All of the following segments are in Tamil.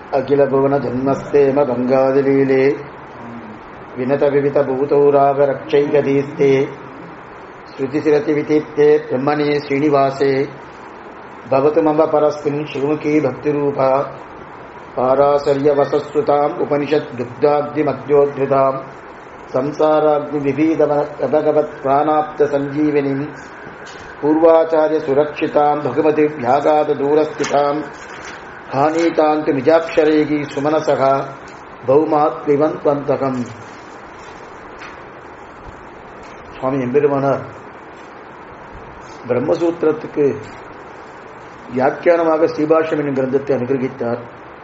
अखिलभुवनजन्मस्तेम गङ्गादिलीले विनतविवितभूतौरागरक्षैकदीस्ते श्रुतिशिरतिवितीप्ते ब्रह्मणे श्रीनिवासे भवतु मम परस्मिन् श्रीमुखी भक्तिरूपा पाराशर्यवसस्रुताम् उपनिषद्दुग्धाग्निमद्योद्धृताम् संसाराग्निविभीदवगवत्प्राणाप्तसञ्जीविनीम् पूर्वाचार्यसुरक्षिताम् भगवतिभ्यागाददूरस्थिताम् हानीतान्तु निजाक्षरैः सुमनसः பௌமாத் விவந்தந்தகம் சுவாமி எம்பெருமானார் பிரம்மசூத்திரத்துக்கு வியாக்கியானமாக ஸ்ரீபாஷ்யம் என்னும் கிரந்தத்தை அனுகிரகித்தார்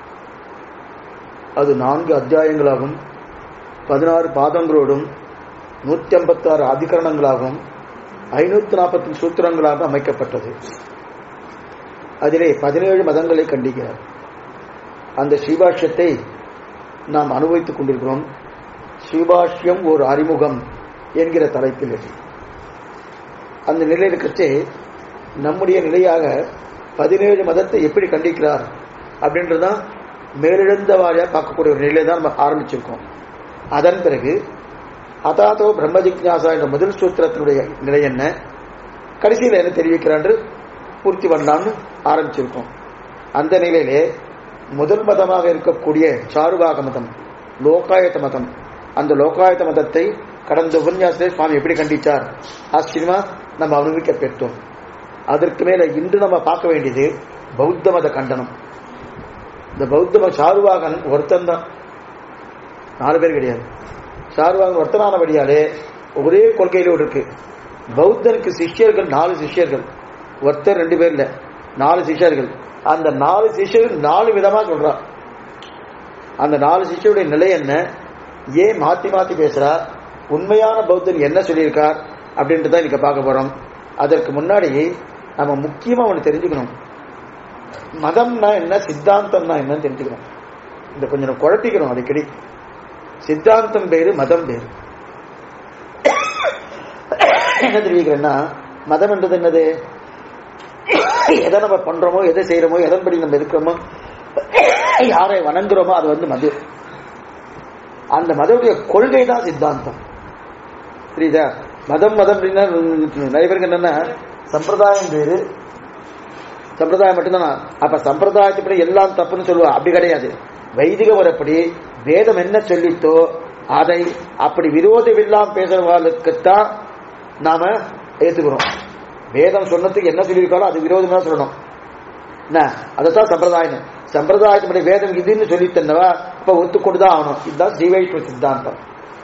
அது நான்கு அத்தியாயங்களாகும் பதினாறு பாதங்களோடும் நூத்தி ஐம்பத்தாறு அதிகரணங்களாகவும் ஐநூத்தி நாற்பத்தி சூத்திரங்களாக அமைக்கப்பட்டது அதிலே பதினேழு மதங்களை கண்டிக்கிறார் அந்த ஸ்ரீபாஷ்யத்தை நாம் அனுபவித்துக் கொண்டிருக்கிறோம் ஸ்ரீபாஷ்யம் ஒரு அறிமுகம் என்கிற தலைப்பில் அந்த நிலையில் இருக்கச்சே நம்முடைய நிலையாக பதினேழு மதத்தை எப்படி கண்டிக்கிறார் அப்படின்றதான் மேலெழுந்த வாரியா பார்க்கக்கூடிய ஒரு நிலையை தான் நம்ம ஆரம்பிச்சிருக்கோம் அதன் பிறகு அதாதோ பிரம்ம ஜிக்யாசா என்ற முதல் சூத்திரத்தினுடைய நிலை என்ன கடைசியில் என்ன தெரிவிக்கிறான் பூர்த்தி பண்ணலாம்னு ஆரம்பிச்சிருக்கோம் அந்த நிலையிலே முதல் மதமாக இருக்கக்கூடிய சாருவாக மதம் லோகாயத்த மதம் அந்த லோகாயத்த மதத்தை கடந்த உபன்யாசத்தில் சுவாமி எப்படி கண்டிச்சார் ஆச்சரியமா நம்ம அனுபவிக்க பெற்றோம் அதற்கு மேல இன்று நம்ம பார்க்க வேண்டியது பௌத்த மத கண்டனம் இந்த பௌத்த மத சாருவாகன் ஒருத்தன் தான் நாலு பேர் கிடையாது சாருவாகன் ஒருத்தனானபடியாலே ஒரே கொள்கையிலோடு இருக்கு பௌத்தனுக்கு சிஷ்யர்கள் நாலு சிஷ்யர்கள் ஒருத்தர் ரெண்டு பேர் இல்ல நாலு சிஷ்யர்கள் அந்த நாலு சிஷ்யர்கள் நாலு விதமா சொல்றா அந்த நாலு சிஷ்யருடைய நிலை என்ன ஏன் மாத்தி மாத்தி பேசுறா உண்மையான பௌத்தன் என்ன சொல்லியிருக்கார் அப்படின்றத இன்னைக்கு பார்க்க போறோம் அதற்கு முன்னாடி நம்ம முக்கியமா ஒன்று தெரிஞ்சுக்கணும் மதம்னா என்ன சித்தாந்தம்னா என்னன்னு தெரிஞ்சுக்கணும் இந்த கொஞ்சம் குழப்பிக்கணும் அடிக்கடி சித்தாந்தம் பேரு மதம் பேரு என்ன தெரிவிக்கிறேன்னா மதம் என்றது என்னது எதை நம்ம பண்றோமோ எதை செய்யறோமோ எதன்படி நம்ம இருக்கிறோமோ யாரை வணங்குறோமோ அது வந்து மது அந்த மதவுடைய கொள்கை தான் சித்தாந்தம் புரியுதா மதம் மதம் அப்படின்னா நிறைய பேருக்கு என்னன்னா சம்பிரதாயம் பேரு சம்பிரதாயம் மட்டும்தான் அப்ப சம்பிரதாயத்துப்படி எல்லாம் தப்புன்னு சொல்லுவா அப்படி கிடையாது வைதிக முறைப்படி வேதம் என்ன சொல்லித்தோ அதை அப்படி விரோதமில்லாம் பேசுறவர்களுக்குத்தான் நாம ஏத்துக்கிறோம் வேதம் சொன்னதுக்கு என்ன சொல்லியிருக்காரோ அது விரோதமா சொல்லணும் என்ன அதைத்தான் சம்பிரதாயம் சம்பிரதாயத்தினுடைய வேதம் இதுன்னு சொல்லி தந்தவா இப்ப ஒத்துக்கொண்டுதான் ஆகணும் இதுதான் ஜீவைஷ்வ சித்தாந்தம்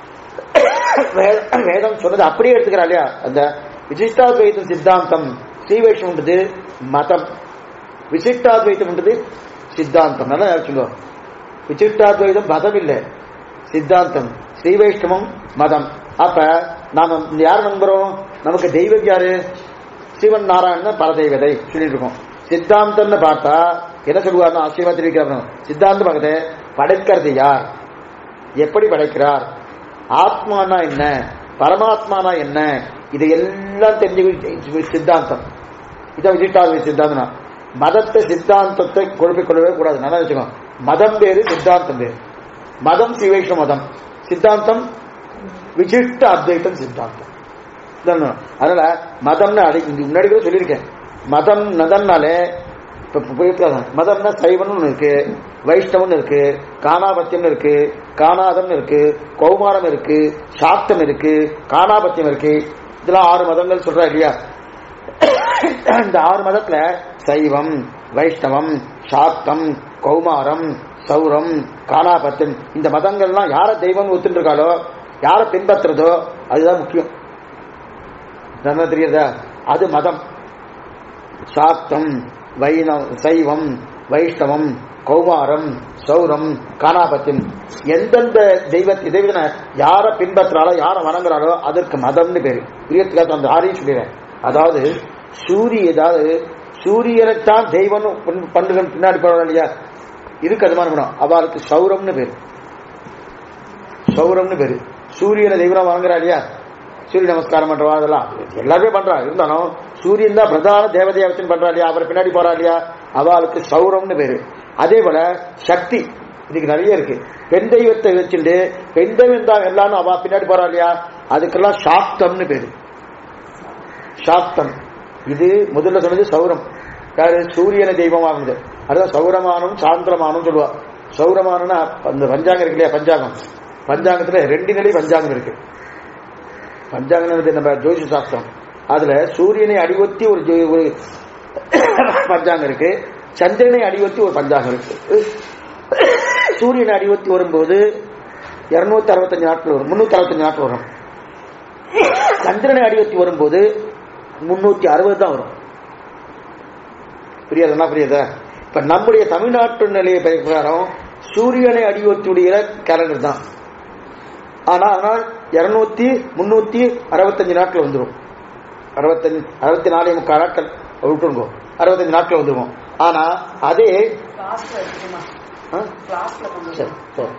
வேதம் சொன்னது அப்படியே எடுத்துக்கிறா இல்லையா அந்த விசிஷ்டாத்வைதம் சித்தாந்தம் ஸ்ரீவைஷ்ணவன்றது மதம் விசிஷ்டாத்வைத்தம்ன்றது சித்தாந்தம் நல்லா சொல்லுவோம் விசிஷ்டாத்வைதம் மதம் இல்லை சித்தாந்தம் ஸ்ரீவைஷ்ணவம் மதம் அப்ப நாம யார் நம்புறோம் நமக்கு தெய்வம் யாரு சிவன் நாராயணன் பரதெய்வதை சொல்லிட்டு இருக்கோம் சித்தாந்தம்னு பார்த்தா என்ன சொல்லுவார்னு ஆச்சரியமா தெரிவிக்கிறார் சித்தாந்த பகத்தை படைக்கிறது யார் எப்படி படைக்கிறார் ஆத்மானா என்ன பரமாத்மானா என்ன இது எல்லாம் தெரிஞ்சு சித்தாந்தம் இதை விசிட்டாத சித்தாந்தம் மதத்தை சித்தாந்தத்தை குழப்பிக் கொள்ளவே கூடாது நல்லா வச்சுக்கோ மதம் பேரு சித்தாந்தம் பேரு மதம் சிவேஷ மதம் சித்தாந்தம் விசிஷ்ட அத்வைத்தம் சித்தாந்தம் அதனால மதம்னு அடை முன்னாடி கூட சொல்லியிருக்கேன் மதம் நதம்னாலே மதம்னா சைவன் இருக்கு வைஷ்ணவன் இருக்கு காணாபத்தியம் இருக்கு காணாதம் இருக்கு கௌமாரம் இருக்கு சாக்தம் இருக்கு காணாபத்தியம் இருக்கு இதெல்லாம் ஆறு மதங்கள் சொல்றா இல்லையா இந்த ஆறு மதத்துல சைவம் வைஷ்ணவம் சாக்தம் கௌமாரம் சௌரம் காணாபத்தியம் இந்த மதங்கள்லாம் யார தெய்வம் ஒத்துட்டு இருக்காளோ யாரை பின்பற்றுறதோ அதுதான் முக்கியம் என்ன தெரியுதா அது மதம் சாக்தம் வைணவ சைவம் வைஷ்ணவம் கௌமாரம் சௌரம் காணாபத்தியம் எந்தெந்த தெய்வத்தை தெய்வன யார பின்பற்றாலோ யார வணங்குறாளோ அதற்கு மதம்னு பேரு பிரியத்துக்காக அந்த ஆரையும் சொல்லிடுறேன் அதாவது சூரிய ஏதாவது சூரியனைத்தான் தெய்வம் பண்ணுகள் பின்னாடி போறோம் இல்லையா இருக்கு அதுமானம் அவளுக்கு சௌரம்னு பேரு சௌரம்னு பேரு சூரியனை தெய்வம் வணங்குறா இல்லையா சூரிய நமஸ்காரம் பண்றவா அதெல்லாம் எல்லாருமே பண்றா இருந்தாலும் சூரியன் தான் பிரதான தேவதையை வச்சு பண்றா இல்லையா அவர் பின்னாடி போறா இல்லையா அவளுக்கு சௌரம்னு பேரு அதே போல சக்தி இதுக்கு நிறைய இருக்கு பெண் தெய்வத்தை வச்சுட்டு பெண் தெய்வம் தான் எல்லாரும் அவ பின்னாடி போறா இல்லையா அதுக்கெல்லாம் சாப்தம்னு பேரு சாப்தம் இது முதல்ல சொன்னது சௌரம் யாரு சூரியனை தெய்வமாகுது அதுதான் சௌரமானம் சாந்திரமானம் சொல்லுவா சௌரமானம்னா அந்த பஞ்சாங்கம் இருக்கு இல்லையா பஞ்சாங்கம் பஞ்சாங்கத்துல ரெண்டு நிலை பஞ்சாங்கம் இருக்கு பஞ்சாங்கம் நம்ம ஜோதிஷ சாஸ்திரம் அதுல சூரியனை அடிவொத்தி ஒரு ஜோ- ஒரு பஞ்சாங்கம் இருக்கு சந்திரனை அடிவொத்தி ஒரு பஞ்சாங்கம் இருக்கு சூரியனை அடிவொத்தி வரும்போது இருநூத்தி அறுபத்தஞ்சு நாட்கள் வரும் முன்னூத்தி அறுபத்தஞ்சு நாட்கள் வரும் சந்திரனை அடிவொத்தி வரும்போது முன்னூத்தி அறுபது தான் வரும் புரியாதுன்னா புரியுதா இப்ப நம்முடைய தமிழ்நாட்டு நிலையை பிரகாரம் சூரியனை அடிவொத்தியுடைய கேலண்டர் தான் ஆனா ஆனால் இருநூத்தி முன்னூத்தி அறுபத்தஞ்சு நாட்கள் வந்துடும் அறுபத்தஞ்சு அறுபத்தி நாலே முக்கால் நாட்கள் விட்டுருங்கோ அறுபத்தஞ்சு நாட்கள் வந்துருவோம் ஆனா அதே கிளாஸ்ல இருக்குமா ஆ? கிளாஸ்ல கொண்டு சரி, சரி.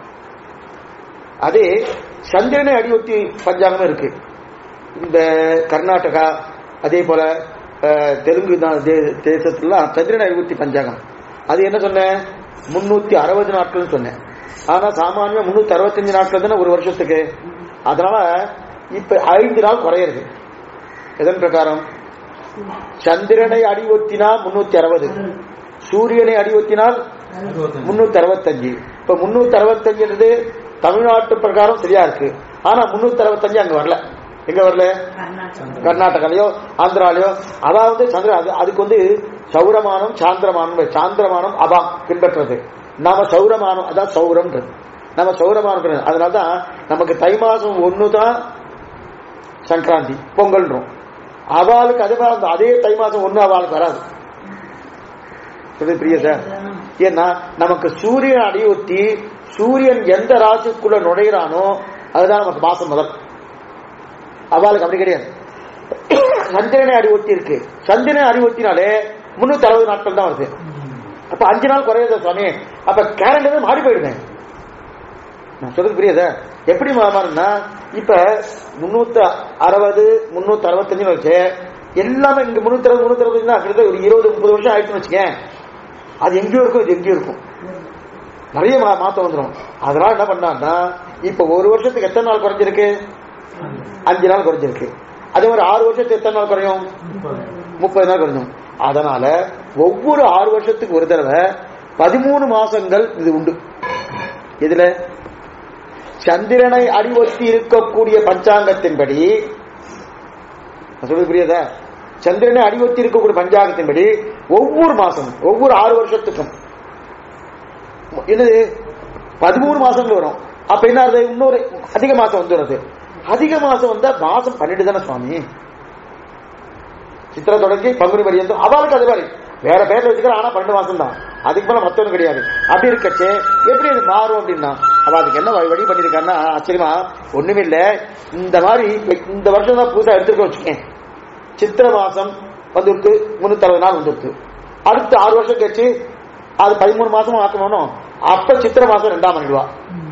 அதே சந்திரனை அடிவொத்தி பஞ்சாங்கம் இருக்கு இந்த கர்நாடகா அதே போல அஹ், தெலுங்கு நா- தே- தேசத்துலாம் சந்திரனை அடிவொத்தி பஞ்சாங்கம் அது என்ன சொன்னேன் முன்னூத்தி அறுபது நாட்கள் சொன்னேன் ஆனா சாமானியம் முன்னூத்தி அறுபத்தஞ்சு நாட்கள் தானே ஒரு வருஷத்துக்கு அதனால இப்ப ஐந்து நாள் குறையிறது எதன் பிரகாரம் சந்திரனை அடிவொத்தினா முன்னூத்தி அறுபது சூரியனை அடிவொத்தினால் முன்னூத்தி அறுபத்தஞ்சு இப்ப முன்னூத்தி அறுபத்தஞ்சுன்றது தமிழ்நாட்டு பிரகாரம் சரியா இருக்கு ஆனா முன்னூத்தி அறுபத்தஞ்சு அங்க வரல எங்க வரல கர்நாடகா கர்நாடகாலயோ ஆந்திராலயோ அதாவது சந்திர அது அதுக்கு வந்து சௌரமானம் சாந்திரமானம் சாந்திரமானம் அபாம் பின்பற்றது நாம சௌரமானம் அதான் சௌரம்ன்றது நம்ம சௌரமானம் அதனாலதான் நமக்கு தை மாசம் ஒண்ணு தான் சங்கராந்தி பொங்கல்ன்றோம் அவளுக்கு அதே மாதிரி அந்த அதே தை மாசம் ஒண்ணு அவளுக்கு வராது சொல்லுது பிரிய சார் ஏன்னா நமக்கு சூரியன் அடியொத்தி சூரியன் எந்த ராசிக்குள்ள நுழைகிறானோ அதுதான் நமக்கு மாசம் முதல் அவளுக்கு அப்படி கிடையாது சந்திரனை அடிவொத்தி இருக்கு சந்திரனை அடிவொத்தினாலே முன்னூத்தி அறுபது நாட்கள் தான் வருது அப்ப அஞ்சு நாள் குறையுது சுவாமி அப்ப கேலண்டர் மாறி போயிடுங்க நான் சொல்றது புரியுதா எப்படி மா- மாறும்னா இப்ப முன்னூத்தி அறுபது முன்னூத்தி அறுபத்தஞ்சு வச்சு எல்லாமே இங்க முன்னூத்தி அறுபது முன்னூத்தி அறுபத்தஞ்சு கிட்டத்தட்ட ஒரு இருபது முப்பது வருஷம் ஆயிடுச்சுன்னு வச்சுக்கேன் அது எங்கேயோ இருக்கும் இது எங்கேயோ இருக்கும் நிறைய மா- மாத்தம் வந்துடும் அதனால என்ன பண்ணான்னா இப்ப ஒரு வருஷத்துக்கு எத்தனை நாள் குறைஞ்சிருக்கு அஞ்சு நாள் குறைஞ்சிருக்கு அதே மாதிரி ஆறு வருஷத்துக்கு எத்தனை நாள் குறையும் முப்பது நாள் குறைஞ்சும் அதனால ஒவ்வொரு ஆறு வருஷத்துக்கு ஒரு தடவை பதிமூணு மாசங்கள் இது உண்டு இதுல சந்திரனை அடிவொத்தி இருக்கக்கூடிய பஞ்சாங்கத்தின்படி நான் சொல்றது புரியுதா சந்திரனை அடிவொத்தி இருக்கக்கூடிய பஞ்சாங்கத்தின்படி ஒவ்வொரு மாசம் ஒவ்வொரு ஆறு வருஷத்துக்கும் என்னது பதிமூணு மாசங்கள் வரும் அப்ப என்ன ஆகுது? இன்னொரு அதிக மாசம் வந்துடுறது அதிக மாசம் வந்தா மாசம் பன்னெண்டு தானே சுவாமி சித்திரை தொடங்கி பங்குனி பரியந்தம் அவளுக்கு அது மாதிரி வேற பேர்ல வச்சுக்கிற ஆனா பன்னெண்டு மாசம் தான் அதுக்கு மேல மத்தவனும் கிடையாது அப்படி இருக்கச்சே எப்படி அது மாறும் அப்படின்னா அவ அதுக்கு என்ன வழி வழி பண்ணிருக்கான்னா ஆச்சரியமா ஒண்ணுமே இல்ல இந்த மாதிரி இந்த வருஷம் தான் புதுசா எடுத்துக்க வச்சுக்கேன் சித்திரை மாசம் வந்துருக்கு முன்னூத்தி அறுபது நாள் வந்துருக்கு அடுத்து ஆறு வருஷம் கழிச்சு அது பதிமூணு மாசம் ஆக்கணும் அப்ப சித்திரை மாசம் ரெண்டாம் பண்ணிடுவா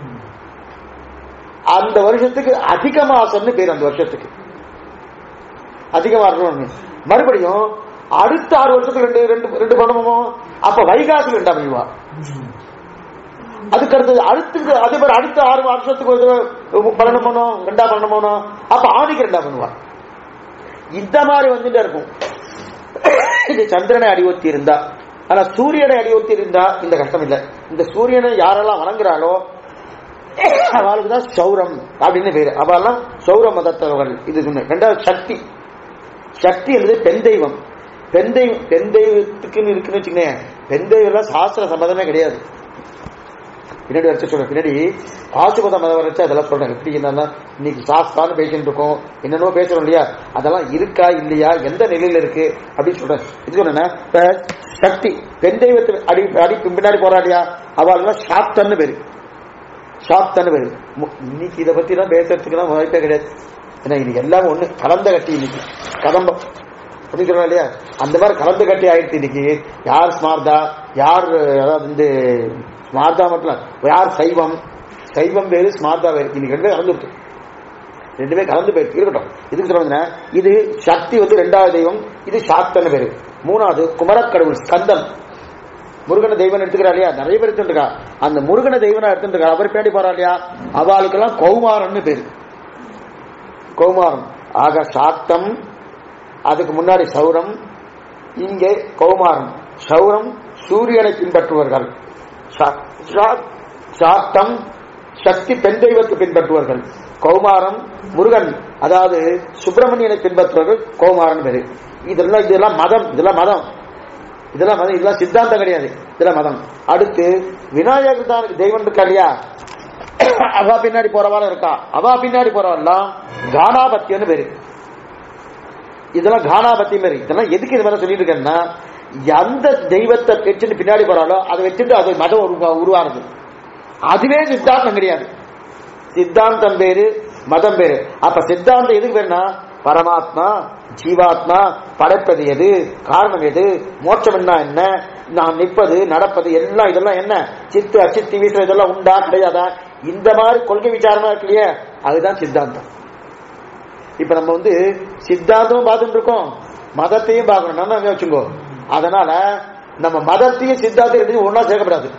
அந்த வருஷத்துக்கு அதிக மாசம்னு பேர் அந்த வருஷத்துக்கு அதிகமா இருக்கணும் மறுபடியும் அடுத்த ஆறு வருஷத்துக்கு ரெண்டு ரெண்டு ரெண்டு பண்ணணுமோ அப்ப வைகாசி ரெண்டாம் பண்ணிடுவா அதுக்கு அடுத்தது அடுத்து அதே மாதிரி அடுத்த ஆறு வருஷத்துக்கு ஒரு தடவை பன்னெண்டு பண்ணும் ரெண்டா பன்னெண்டு பண்ணும் அப்ப ஆணிக்கு ரெண்டா பண்ணுவா இந்த மாதிரி வந்துட்டே இருக்கும் இது சந்திரனை அடிவொத்தி இருந்தா ஆனா சூரியனை அடிவொத்தி இருந்தா இந்த கஷ்டம் இல்லை இந்த சூரியனை யாரெல்லாம் வணங்குறாளோ அவளுக்கு தான் சௌரம் அப்படின்னு பேரு அவெல்லாம் சௌர மதத்தவர்கள் இது சொன்ன ரெண்டாவது சக்தி சக்தி என்பது பெண் தெய்வம் பெண் தெய்வம் பெண் தெய்வத்துக்குன்னு இருக்குன்னு வச்சுக்கோங்க பெண் தெய்வம் சாஸ்திர சம்மதமே கிடையாது பின்னாடி வச்சு சொல்றேன் பின்னாடி பாசுபத மதம் வரைச்சு அதெல்லாம் சொல்றேன் எப்படி என்னன்னா இன்னைக்கு சாஸ்தான்னு பேசிட்டு இருக்கோம் என்னென்னோ பேசுறோம் இல்லையா அதெல்லாம் இருக்கா இல்லையா எந்த நிலையில இருக்கு அப்படின்னு சொல்றேன் இது சொன்னா இப்ப சக்தி பெண் தெய்வத்தை அடி அடி பின்னாடி போறா இல்லையா அவள் சாப்தன்னு பேரு சாப்தன்னு பேரு மு- இன்னைக்கு இதை பத்தி எல்லாம் பேசுறதுக்குலாம் வாய்ப்பே கிடையாது ஏன்னா இன்னைக்கு எல்லாமே ஒண்ணு கலந்த கட்டி இன்னைக்கு கதம்பம் அப்படின்னு சொல்றா இல்லையா அந்த மாதிரி கலந்து கட்டி ஆயிடுச்சு இன்னைக்கு யார் ஸ்மார்தா யார் அதாவது வந்து ஸ்மார்தா மட்டும் இல்ல, யார் சைவம் சைவம் வேறு ஸ்மார்தா வேறு இன்னைக்கு ரெண்டுமே கலந்துருக்கு ரெண்டுமே கலந்து போயிருக்கு இருக்கட்டும் இதுக்கு சொல்லுங்க இது சக்தி வந்து ரெண்டாவது தெய்வம் இது சாத்தன பேரு மூணாவது குமரக்கடவுள் ஸ்கந்தன் முருகனை தெய்வம் எடுத்துக்கிறா இல்லையா நிறைய பேர் எடுத்துருக்கா அந்த முருகனை தெய்வனா எடுத்துருக்கா அவர் பின்னாடி போறா இல்லையா அவளுக்கெல்லாம் கௌமாரம்னு பேரு கௌமாரம் ஆக சாத்தம் அதுக்கு முன்னாடி சௌரம் இங்கே கௌமாரம் சௌரம் சூரியனை பின்பற்றுவார்கள் சா- சா- சாத்தம் சக்தி பெண் தெய்வத்தை பின்பற்றுவார்கள் கௌமாரம் முருகன் அதாவது சுப்பிரமணியனை பின்பற்றுவார்கள் கௌமாரன் பேரு இதெல்லாம் இதெல்லாம் மதம் இதெல்லாம் மதம் இதெல்லாம் மதம் இதெல்லாம் சித்தாந்தம் கிடையாது இதெல்லாம் மதம் அடுத்து விநாயகர் தான் தெய்வம் இருக்கா இல்லையா அவா பின்னாடி போறவாள் இருக்கா அவா பின்னாடி போறவெல்லாம் கானாபத்தியன்னு பேரு இதெல்லாம் கானாபத்தி மாதிரி இதெல்லாம் எதுக்கு இது மாதிரி சொல்லிட்டு இருக்கேன்னா எந்த தெய்வத்தை வச்சுட்டு பின்னாடி போறாலோ அதை வச்சுட்டு அது மதம் உருவா- உருவானது அதுவே சித்தாந்தம் கிடையாது சித்தாந்தம் பேரு மதம் பேரு அப்ப சித்தாந்தம் எதுக்கு பேருனா பரமாத்மா ஜீவாத்மா படைப்பது எது காரணம் எது மோட்சம் என்ன என்ன நான் நிற்பது நடப்பது எல்லாம் இதெல்லாம் என்ன சித்து அச்சித்து வீட்டு இதெல்லாம் உண்டா கிடையாதா இந்த மாதிரி கொள்கை விசாரமா இருக்கு இல்லையா அதுதான் சித்தாந்தம் இப்ப நம்ம வந்து சித்தாந்தமும் பார்த்துட்டு இருக்கோம் மதத்தையும் பார்க்கணும் நல்லா வச்சுக்கோ அதனால நம்ம மதத்தையும் சித்தாந்தம் ரெண்டையும் ஒன்னா சேர்க்கப்படாது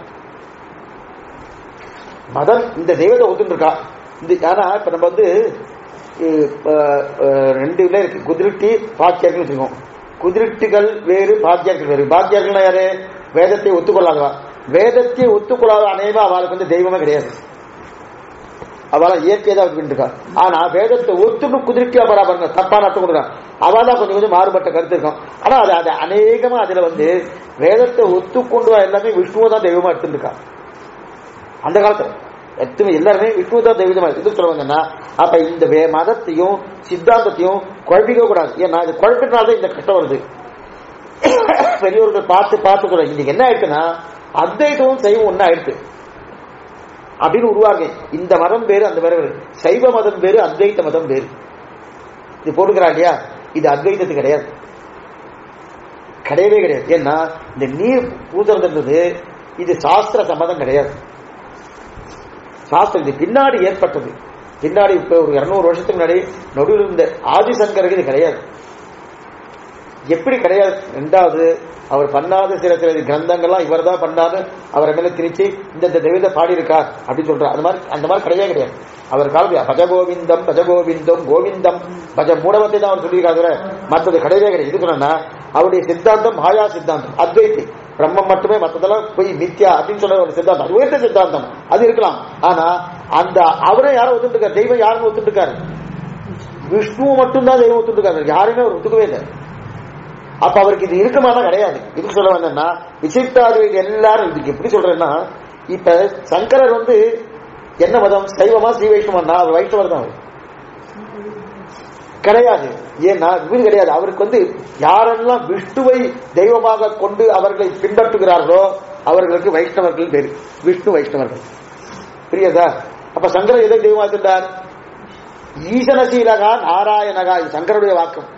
மதம் இந்த தெய்வத்தை ஒத்துட்டு இருக்கா இந்த ஆனா இப்ப நம்ம வந்து இப்ப, அஹ், ரெண்டு இதுல இருக்கு குதிருட்டி பாக்கியர்கள் வச்சுக்கோம் குதிருட்டிகள் வேறு பாக்கியர்கள் வேறு பாக்கியர்கள்னா யாரு வேதத்தை ஒத்துக்கொள்ளாதவா வேதத்தை ஒத்துக்கொள்ளாத அநேகமா அவளுக்கு வந்து தெய்வமே கிடையாது அவளா இயற்கையை தான் வச்சுக்கிட்டு இருக்கா ஆனா வேதத்தை ஒத்துக்கு குதிர்ச்சியா போறா பாருங்க தப்பான அர்த்தம் கொடுக்குறான் அவள் தான் கொஞ்சம் கொஞ்சம் மாறுபட்ட கருத்து இருக்கும் ஆனா அது அது அநேகமா அதுல வந்து வேதத்தை ஒத்துக்கொண்டு வா எல்லாமே விஷ்ணுவை தான் தெய்வமா எடுத்துட்டு இருக்கா அந்த காலத்துல எத்தனை எல்லாருமே விஷ்ணு தான் தெய்வமா இது சொல்லுவாங்கன்னா அப்ப இந்த வே- மதத்தையும் சித்தாந்தத்தையும் குழப்பிக்க கூடாது ஏன்னா இது குழப்பினால்தான் இந்த கஷ்டம் வருது பெரியவர்கள் பார்த்து பார்த்து சொல்ல இன்னைக்கு என்ன ஆயிடுச்சுன்னா அத்வைதமும் சைவம் ஒன்னா ஆயிடுச்சு அப்படின்னு உருவாங்க இந்த மதம் பேரு அந்த வேற வேறு சைவ மதம் பேரு அத்வைத மதம் பேரு இது போட்டுக்கிறா இல்லையா இது அத்வைதத்து கிடையாது கிடையவே கிடையாது ஏன்னா இந்த நீர் பூசுறதுன்றது இது சாஸ்திர சம்மதம் கிடையாது சாஸ்திரம் இது பின்னாடி ஏற்பட்டது பின்னாடி இப்ப ஒரு இருநூறு வருஷத்துக்கு முன்னாடி நடுவில் இருந்த ஆதிசங்கருக்கு இது கிடையாது எப்படி கிடையாது ரெண்டாவது அவர் பண்ணாத சில சில கிரந்தங்கள்லாம் இவர் தான் பண்ணாரு அவரை மேல திரிச்சு இந்த இந்த தெய்வத்தை பாடியிருக்கார் அப்படின்னு சொல்றார் அந்த மாதிரி அந்த மாதிரி கிடையவே கிடையாது அவர் காலத்துல பஜ கோவிந்தம் பஜ கோவிந்தம் கோவிந்தம் பஜ மூடவத்தை தான் அவர் சொல்லியிருக்காரு மற்றது கிடையவே கிடையாது இது சொன்னா அவருடைய சித்தாந்தம் மாயா சித்தாந்தம் அத்வைத்தி பிரம்மம் மட்டுமே மற்றதெல்லாம் போய் மித்யா அப்படின்னு சொல்ற ஒரு சித்தாந்தம் அது உயர்ந்த சித்தாந்தம் அது இருக்கலாம் ஆனா அந்த அவரை யாரும் ஒத்துட்டு இருக்காரு தெய்வம் யாருன்னு ஒத்துட்டு இருக்காரு விஷ்ணு மட்டும்தான் தெய்வம் ஒத்துட்டு இருக்காரு யாருமே அவர் ஒத்துக்கவே இல்லை அப்ப அவருக்கு இது இருக்குமானா கிடையாது இதுக்கு சொல்ல வந்தேன்னா விசிஷ்டாத்வைதி எல்லாரும் இதுக்கு எப்படி சொல்றேன்னா இப்ப சங்கரர் வந்து என்ன மதம் சைவமா ஸ்ரீ வைஷ்ணவன்னா அவர் வைஷ்ணவர் தான் அவர் கிடையாது ஏன்னா இது கிடையாது அவருக்கு வந்து யாரெல்லாம் விஷ்ணுவை தெய்வமாக கொண்டு அவர்களை பின்பற்றுகிறார்களோ அவர்களுக்கு வைஷ்ணவர்கள் பேரு விஷ்ணு வைஷ்ணவர்கள் புரியுதா அப்ப சங்கரர் எதை தெய்வமா இருந்தார் ஈசனசீலகா நாராயணகா இது சங்கருடைய வாக்கம்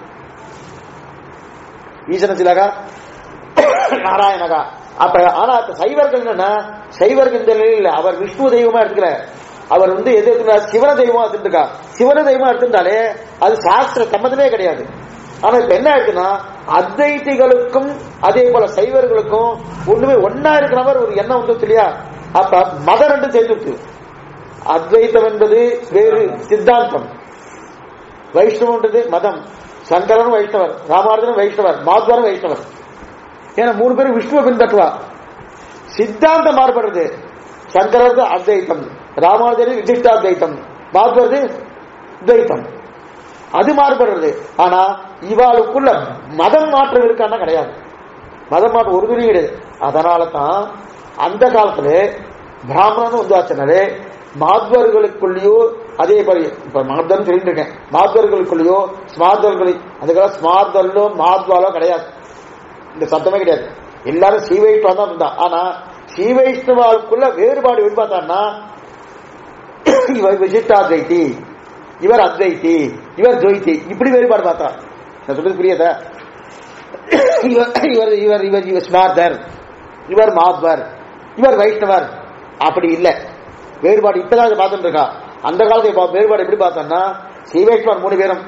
ஈசனசீலகா நாராயணகா அப்ப ஆனா இப்ப சைவர்கள் என்னன்னா சைவர்கள் இந்த நிலையில் இல்ல அவர் விஷ்ணு தெய்வமா எடுத்துக்கல அவர் வந்து எது எடுத்துக்கிறார் சிவன தெய்வமா எடுத்துருக்கா சிவன தெய்வமா எடுத்திருந்தாலே அது சாஸ்திர சம்மதமே கிடையாது ஆனா இப்ப என்ன ஆயிடுச்சுன்னா அத்வைதிகளுக்கும் அதே போல சைவர்களுக்கும் ஒண்ணுமே ஒன்னா இருக்கிற மாதிரி ஒரு எண்ணம் வந்து இல்லையா அப்ப மதம் ரெண்டும் சேர்ந்துட்டு அத்வைத்தம் என்பது வேறு சித்தாந்தம் வைஷ்ணவன்றது மதம் சங்கரனும் வைஷ்ணவர் ராமானுஜனும் வைஷ்ணவர் மாத்வரும் வைஷ்ணவர் ஏன்னா மூணு பேரும் விஷ்ணுவை பின்பற்றுவா சித்தாந்தம் மாறுபடுறது சங்கரது அத்வைத்தம் ராமானுஜர் விசிஷ்டாத்வைத்தம் மாத்வரது துவைத்தம் அது மாறுபடுறது ஆனா இவாளுக்குள்ள மதம் மாற்றம் இருக்கான்னா கிடையாது மதம் மாற்றம் ஒரு துணி கிடையாது அதனால தான் அந்த காலத்துல பிராமணன் வந்தாச்சுனாலே மாத்வர்களுக்குள்ளேயோ அதே மாதிரி இப்ப மாத்வர்னு சொல்லிட்டு இருக்கேன் மாத்வர்களுக்குள்ளேயோ ஸ்மார்தர்களை அதுக்கெல்லாம் ஸ்மார்தல்லோ மாத்வாலோ கிடையாது இந்த சத்தமே கிடையாது எல்லாரும் ஸ்ரீவைஷ்ணவா தான் இருந்தா ஆனா ஸ்ரீவைஷ்ணவாவுக்குள்ள வேறுபாடு எப்படி பார்த்தான்னா இவர் விசிஷ்டாத்வைத்தி இவர் அத்வைத்தி இவர் துவைத்தி இப்படி வேறுபாடு பார்த்தா நான் சொல்றது புரியுதா இவர் இவர் இவர் இவர் இவர் ஸ்மார்தர் இவர் மாத்வர் இவர் வைஷ்ணவர் அப்படி இல்லை வேறுபாடு இப்பதான் இதை பார்த்துட்டு இருக்கா அந்த காலத்துல இப்ப வேறுபாடு எப்படி பார்த்தோம்னா ஸ்ரீவைஷ்ணவர் மூணு பேரும்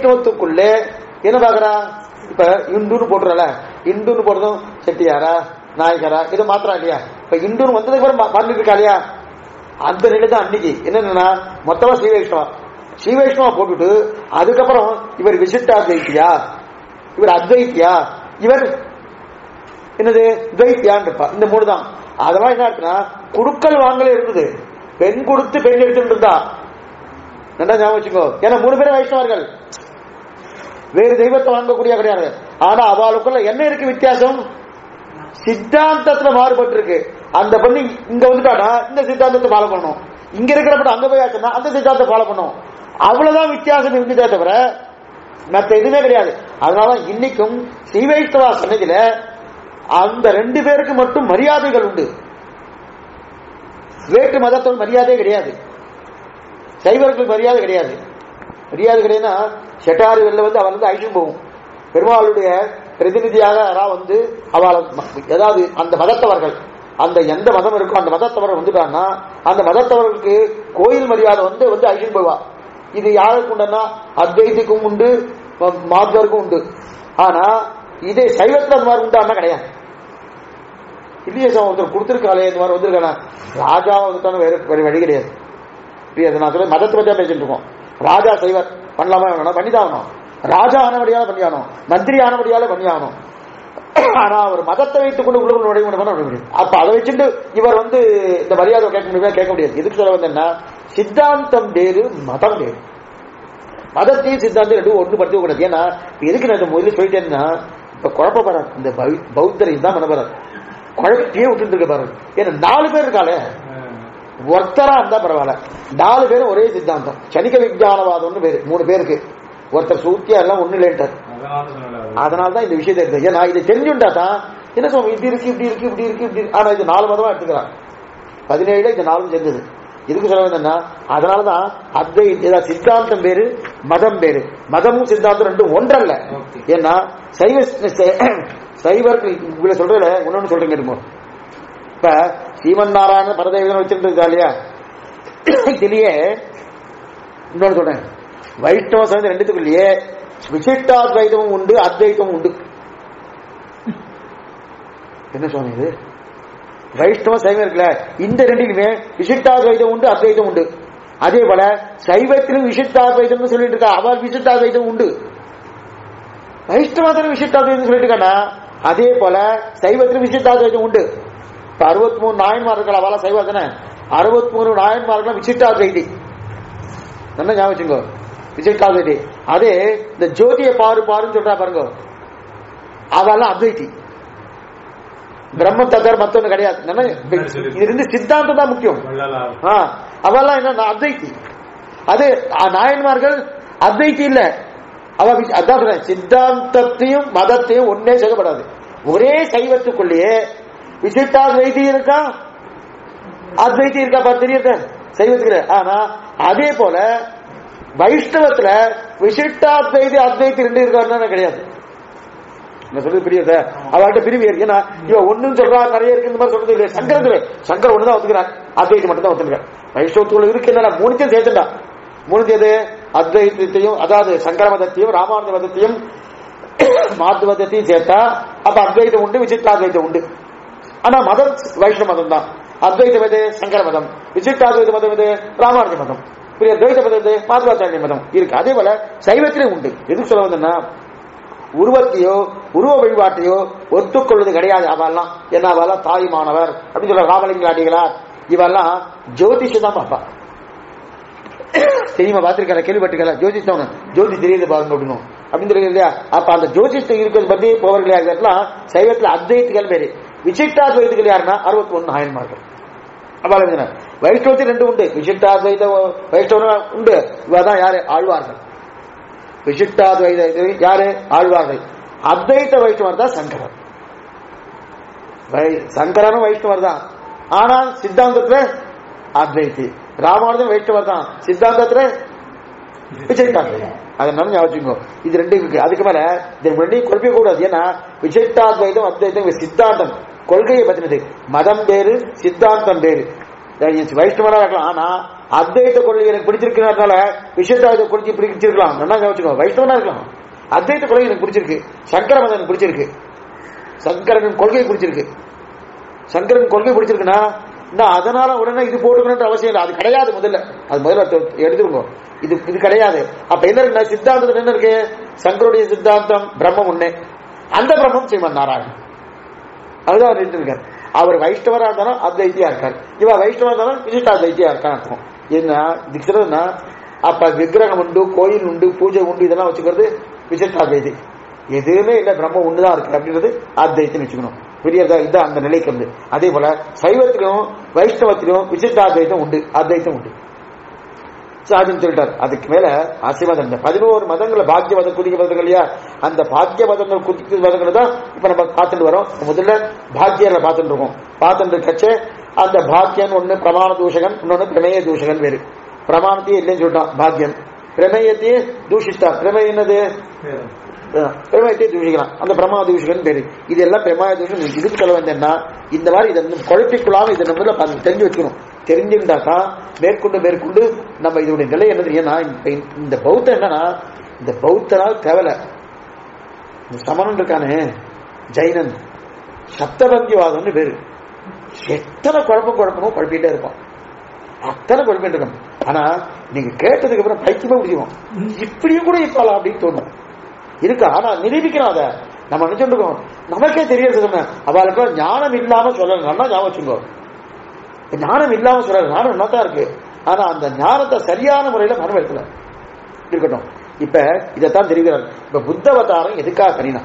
ஸ்ரீவைஷ்ணவத்துக்குள்ளே என்ன பாக்குறா இப்ப இந்துன்னு போட்டுறல இந்துன்னு போடுறதும் செட்டியாரா நாயகரா இது மாத்திரம் இல்லையா இப்ப இந்துன்னு வந்ததுக்கு அப்புறம் பண்ணிட்டு இருக்கா இல்லையா அந்த நிலை தான் அன்னைக்கு என்னன்னா மொத்தமா ஸ்ரீ வைஷ்ணவா ஸ்ரீ வைஷ்ணவா போட்டுட்டு அதுக்கப்புறம் இவர் விசிட்டாத்வைத்தியா இவர் அத்வைத்தியா இவர் என்னது துவைத்தியான் இருப்பா இந்த மூணு தான் அதெல்லாம் என்ன இருக்குன்னா குடுக்கல் வாங்கல இருந்தது பெண் கொடுத்து பெண் எடுத்துட்டு இருந்தா நல்லா ஞாபகம் வச்சுக்கோ ஏன்னா மூணு பேரும் வைஷ்ணவர்கள் வேறு தெய்வத்தை வாங்கக்கூடிய கிடையாது ஆனா அவளுக்குள்ள என்ன இருக்கு வித்தியாசம் சித்தாந்தத்துல மாறுபட்டு இருக்கு அந்த பண்ணி இங்க வந்துட்டானா இந்த சித்தாந்தத்தை ஃபாலோ பண்ணணும் இங்க இருக்கிற படம் அங்க போய் ஆச்சுன்னா அந்த சித்தாந்தத்தை ஃபாலோ பண்ணணும் அவ்வளவுதான் வித்தியாசம் இருந்ததே தவிர மத்த எதுவுமே கிடையாது அதனால இன்னைக்கும் ஸ்ரீ வைஷ்ணவா சன்னதியில அந்த ரெண்டு பேருக்கு மட்டும் மரியாதைகள் உண்டு வேற்று மதத்தோட மரியாதை கிடையாது சைவர்களுக்கு மரியாதை கிடையாது மரியாதை கிடையாதுன்னா செட்டாறு வெளில வந்து அவள் வந்து ஐஷம் போகும் பெருமாளுடைய பிரதிநிதியாக யாராவது வந்து அவளை ஏதாவது அந்த மதத்தவர்கள் அந்த எந்த மதம் இருக்கோ அந்த மதத்தவர்கள் வந்துட்டான்னா அந்த மதத்தவர்களுக்கு கோயில் மரியாதை வந்து வந்து ஐஷன் போவா இது யாருக்கு உண்டுன்னா அத்வைதிக்கும் உண்டு ம- மாத்வருக்கும் உண்டு ஆனா இதே சைவத்துல அந்த மாதிரி உண்டான்னா கிடையாது இல்லையே சார் ஒருத்தர் கொடுத்துருக்காளே இந்த மாதிரி வந்திருக்கானா ராஜா வந்துட்டான வேற வேற வழி கிடையாது இல்லையா அதை நான் சொல்ல மதத்தை பத்தியா பேசிட்டு இருக்கோம் ராஜா செய்வர் பண்ணலாமா வேணாம் பண்ணிதான் ஆகணும் ராஜா ஆனபடியால பண்ணி ஆகணும் மந்திரி ஆனபடியால பண்ணி ஆகணும் ஆனா அவர் மதத்தை வைத்துக் கொண்டு உள்ள நுழைய முடியுமா நுழைய முடியும் அப்ப அதை வச்சுட்டு இவர் வந்து இந்த மரியாதை கேட்க முடியுமா கேட்க முடியாது எதுக்கு சொல்ல வந்தேன்னா சித்தாந்தம் வேறு மதம் வேறு மதத்தையும் சித்தாந்தம் ரெண்டும் ஒன்று படுத்த கூடாது ஏன்னா இப்ப எதுக்கு நான் இதை முதல்ல சொல்லிட்டேன்னா இப்ப குழப்ப பாரு இந்த பௌ- பௌத்தரை தான் பண்ண பாரு குழப்பத்தையே விட்டுட்டு இருக்க பாரு ஏன்னா நாலு பேர் இருக்காளே ஒருத்தரா இருந்தா பரவாயில்ல நாலு பேரும் ஒரே சித்தாந்தம் சனிக விஞ்ஞானவாதம்னு பேரு மூணு பேருக்கு ஒருத்தர் சூத்தியா எல்லாம் ஒண்ணு இல்லைன்ட்டார் அதனால தான் இந்த விஷயத்தை எடுத்தேன் ஏன்னா இதை தெரிஞ்சுட்டா தான் என்ன சொல்லுவோம் இப்படி இருக்கு இப்படி இருக்கு இப்படி இருக்கு இப்படி இருக்கு. ஆனா இது நாலு மதமா எடுத்துக்கிறான் பதினேழுல இது நாலும் சேர்ந்தது இதுக்கு சொல்ல வந்தேன்னா அதனாலதான் அத்வை இதான் சித்தாந்தம் பேரு மதம் பேரு மதமும் சித்தாந்தம் ரெண்டும் ஒன்றல்ல Okay. ஏன்னா சைவ சைவர்கள் இவ்வளவு சொல்றதுல இன்னொன்னு சொல்றேன் கேட்டுக்கோ இப்ப சீமன் நாராயண பரதேவன் வச்சுட்டு இருக்கா இல்லையா இதுலயே இன்னொன்னு சொல்றேன் வைஷ்ணவ சமயம் ரெண்டுத்துக்குள்ளேயே விசிஷ்டாத்வைதமும் உண்டு அத்வைதமும் உண்டு என்ன சொன்னீங்க இது வைஷ்ணவ சைவம் இருக்குல்ல இந்த ரெண்டிலுமே விசிஷ்டாத்வைதம் உண்டு அத்வைதம் உண்டு அதே போல சைவத்திலும் விசிஷ்டாத்வைதம்னு சொல்லிட்டு இருக்கா அவள் விசிஷ்டாத்வைதம் உண்டு வைஷ்ணவத்திலும் விசிஷ்டாத்வைதம் சொல்லிட்டு இருக்கானா அதே போல சைவத்திலும் விசிஷ்டாத்வைதம் உண்டு இப்ப அறுபத்தி மூணு நாயன்மார்கள் அவளா சைவம் தானே அறுபத்தி மூணு நாயன்மார்கள் விசிஷ்டாத்வைதி நல்லா ஞாபகம் வச்சுக்கோ விசிஷ்டாத்வைதி அதே இந்த ஜோதியை பாரு பாருன்னு சொல்றா பாருங்க அவெல்லாம் அத்வைதி பிரம்ம தவிர மத்தொன்னு கிடையாது என்னன்னா, இது இருந்து சித்தாந்தம் தான் முக்கியம் ஆ, அவெல்லாம் என்ன அத்வைத்தி அது ஆ, நாயன்மார்கள் அத்வைத்தி இல்ல அவ வி- அதான் சொல்றேன் சித்தாந்தத்தையும் மதத்தையும் ஒன்னே சொல்லப்படாது ஒரே சைவத்துக்குள்ளேயே விசிஷ்டாத்வைத்தி இருக்கா அத்வைத்தி இருக்கா பாரு தெரியுது சைவத்துக்குள்ள ஆனா அதே போல வைஷ்ணவத்துல விசிஷ்டாத்வைதி அத்வைத்தி ரெண்டு இருக்காருன்னா கிடையாது நான் சொல்றது புரியுது அவர்கிட்ட பிரிவு இருக்கு ஏன்னா இவன் ஒண்ணும் சொல்றா நிறைய இருக்கு இந்த மாதிரி சொல்றது இல்லையா சங்கரத்துல சங்கர் ஒண்ணுதான் ஒத்துக்கிறான் அத்வைத்தி மட்டும் தான் ஒத்துக்கிறான் வைஷ்ணவத்துக்குள்ள இருக்கு என்னடா மூணுத்தையும் சேர்த்துட்டா மூணுத்து எது அத்வைத்தத்தையும் அதாவது சங்கர மதத்தையும் ராமானுஜ மதத்தையும் மாத்து மதத்தையும் சேர்த்தா அப்ப அத்வைதம் உண்டு விசிஷ்டாத்வைதம் உண்டு ஆனா மதம் வைஷ்ணவ மதம் தான் அத்வைத மதம் சங்கர மதம் விசிஷ்டாத்வைத மதம் இது ராமானுஜ மதம் புரிய துவைத மதம் இது மாதவாச்சாரிய மதம் இருக்கு அதே போல சைவத்திலே உண்டு எதுக்கு சொல்ல வந்தேன்னா உருவத்தையோ உருவ வழிபாட்டையோ ஒத்துக்கொள்வது கிடையாது அவெல்லாம் என்ன அவெல்லாம் தாய்மானவர் அப்படின்னு சொல்ற ராமலிங்க அடிகளார் இவெல்லாம் ஜோதிஷம் தான் பார்ப்பா தெரியுமா பார்த்திருக்கல கேள்விப்பட்டிருக்கல ஜோதிஷம் ஜோதி தெரியுது பாருங்க அப்படின்னு அப்படின்னு தெரியுது இல்லையா அப்ப அந்த ஜோதிஷம் இருக்கிறது பத்தி போவர்கள் யாருலாம் சைவத்துல அத்வைத்துகள் பேரு விசிஷ்டாத்வைத்துகள் யாருன்னா அறுபத்தி ஒன்னு ஆயிரமார்கள் அவ்வளவு வைஷ்ணவத்தில் ரெண்டு உண்டு விசிஷ்டாத்வைத வைஷ்ணவ உண்டு இவதான் யாரு ஆழ்வார்கள் விசிஷ்டாத்வைத இது யாரு ஆழ்வார்கள் அத்வைத வைஷ்ணவர் தான் சங்கரர் வை- சங்கரனும் வைஷ்ணவர் தான் ஆனால் சித்தாந்தத்துல அத்வைத்தி ராமானுஜன் வைஷ்ணவர் தான் சித்தாந்தத்துல விசிஷ்டாத்வைதம் அதை நல்லா ஞாபகம் வச்சுக்கோ. இது ரெண்டு இருக்கு அதுக்கு மேல இது ரெண்டையும் குழப்பிக்க கூடாது ஏன்னா விசிஷ்டாத்வைதம் அத்வைதம் இது சித்தாந்தம் கொள்கையை பத்தினது மதம் வேறு சித்தாந்தம் வேறு வைஷ்ணவனா இருக்கலாம் ஆனா அத்வைத கொள்கை எனக்கு பிடிச்சிருக்கிறதுனால விசிஷ்டாத்வைத கொள்கை பிடிச்சிருக்கலாம் நல்லா ஞாபகம் வச்சுக்கோ. வைஷ்ணவனா இருக்கலாம் அத்வைத கொள்கை எனக்கு பிடிச்சிருக்கு சங்கர மதம் எனக்கு பிடிச்சிருக்கு சங்கரனின் கொள்கை பிடிச்சிருக்கு சங்கரன் கொள்கை பிடிச்சிருக்குன்னா நான் அதனால உடனே இது போட்டுக்கணுன்ற அவசியம் இல்லை அது கிடையாது முதல்ல அது முதல்ல தெ- எடுத்துருங்க இது இது கிடையாது அப்ப என்ன இருக்குன்னா சித்தாந்தத்துல என்ன இருக்கு சங்கருடைய சித்தாந்தம் பிரம்மம் ஒண்ணே அந்த பிரம்மம் ஸ்ரீமன் நாராயணன் அதுதான் அவர் இருக்கார் அவர் வைஷ்ணவரா இருந்தாலும் அத்வைத்தியா இருக்கார் இவ வைஷ்ணவா இருந்தாலும் விசிஷ்டா அத்வைத்தியா இருக்கான்னு அர்த்தம் என்ன இதுக்கு சொல்றதுன்னா அப்ப விக்கிரகம் உண்டு கோயில் உண்டு பூஜை உண்டு இதெல்லாம் வச்சுக்கிறது விசிஷ்டாத்வைதி எதுவுமே இல்ல பிரம்மம் ஒண்ணுதான் இருக்கு அப்படின்றது அத்வைத்தின்னு வச்சுக்கணும் பெரியதா இதுதான் அந்த நிலைக்கு வந்து அதே போல சைவத்திலும் வைஷ்ணவத்திலும் விசிஷ்டாத்வைத்தம் உண்டு அத்வைத்தம் உண்டு சாதின்னு சொல்லிட்டார் அதுக்கு மேல ஆசீர்வாதம் இந்த பதினோரு மதங்கள பாக்கிய மதம் குதிக்க மதங்கள் இல்லையா அந்த பாக்கிய மதங்கள் குதிக்க மதங்களை தான் இப்ப நம்ம பார்த்துட்டு வரோம் முதல்ல பாக்கியர்ல பார்த்துட்டு இருக்கோம் பார்த்துட்டு இருக்கச்சே அந்த பாக்கியன் ஒண்ணு பிரமாண தூஷகன் இன்னொன்னு பிரமேய தூஷகன் வேறு பிரமாணத்தையே இல்லைன்னு சொல்லிட்டான் பாக்கியன் பிரமேயத்தையே தூஷித்தான் பிரமேயம் என்னது அஹ், பிரமேயத்தை தூஷிக்கலாம் அந்த பிரமா தூஷகன் பேரு இது எல்லாம் பிரமாய தூஷன் இதுக்கு சொல்ல வந்தேன்னா இந்த மாதிரி இதை இன்னும் குழப்பிக்குள்ளாம இதை நம்ம முதல்ல தெரிஞ்சு வச்சுக்கணும் தெரிஞ்சிருந்தாக்கா மேற்கொண்டு மேற்கொண்டு நம்ம இதோடைய நிலை என்ன தெரியும்னா இப்ப இந்த பௌத்தம் என்னன்னா இந்த பௌத்தனால் தேவலை இந்த சமணன் இருக்கானே ஜெயினன் சப்தபந்திவாதம்னு பேரு எத்தனை குழப்பம் குழப்பமோ குழப்பிட்டே இருப்பான் அத்தனை குழப்பிட்டு இருக்கும் ஆனா நீங்க கேட்டதுக்கு அப்புறம் பைத்தியமா முடியும் இப்படியும் கூட இருப்பாளா அப்படின்னு தோணும் இருக்கு ஆனா நிரூபிக்கணும் அதை நம்ம நினைச்சுட்டு இருக்கோம் நமக்கே தெரியாது சொன்ன அவளுக்கு ஞானம் இல்லாம சொல்லணும் நல்லா ஞாபகம் வச்சுக்கோ ஞானம் இல்லாம சொல்றாரு ஞானம் என்ன தான் இருக்கு ஆனா அந்த ஞானத்தை சரியான முறையில மரம் எடுக்கல இருக்கட்டும் இப்ப இதைத்தான் தெரிவிக்கிறார் இப்ப புத்தவதாரம் எதுக்காக பண்ணினா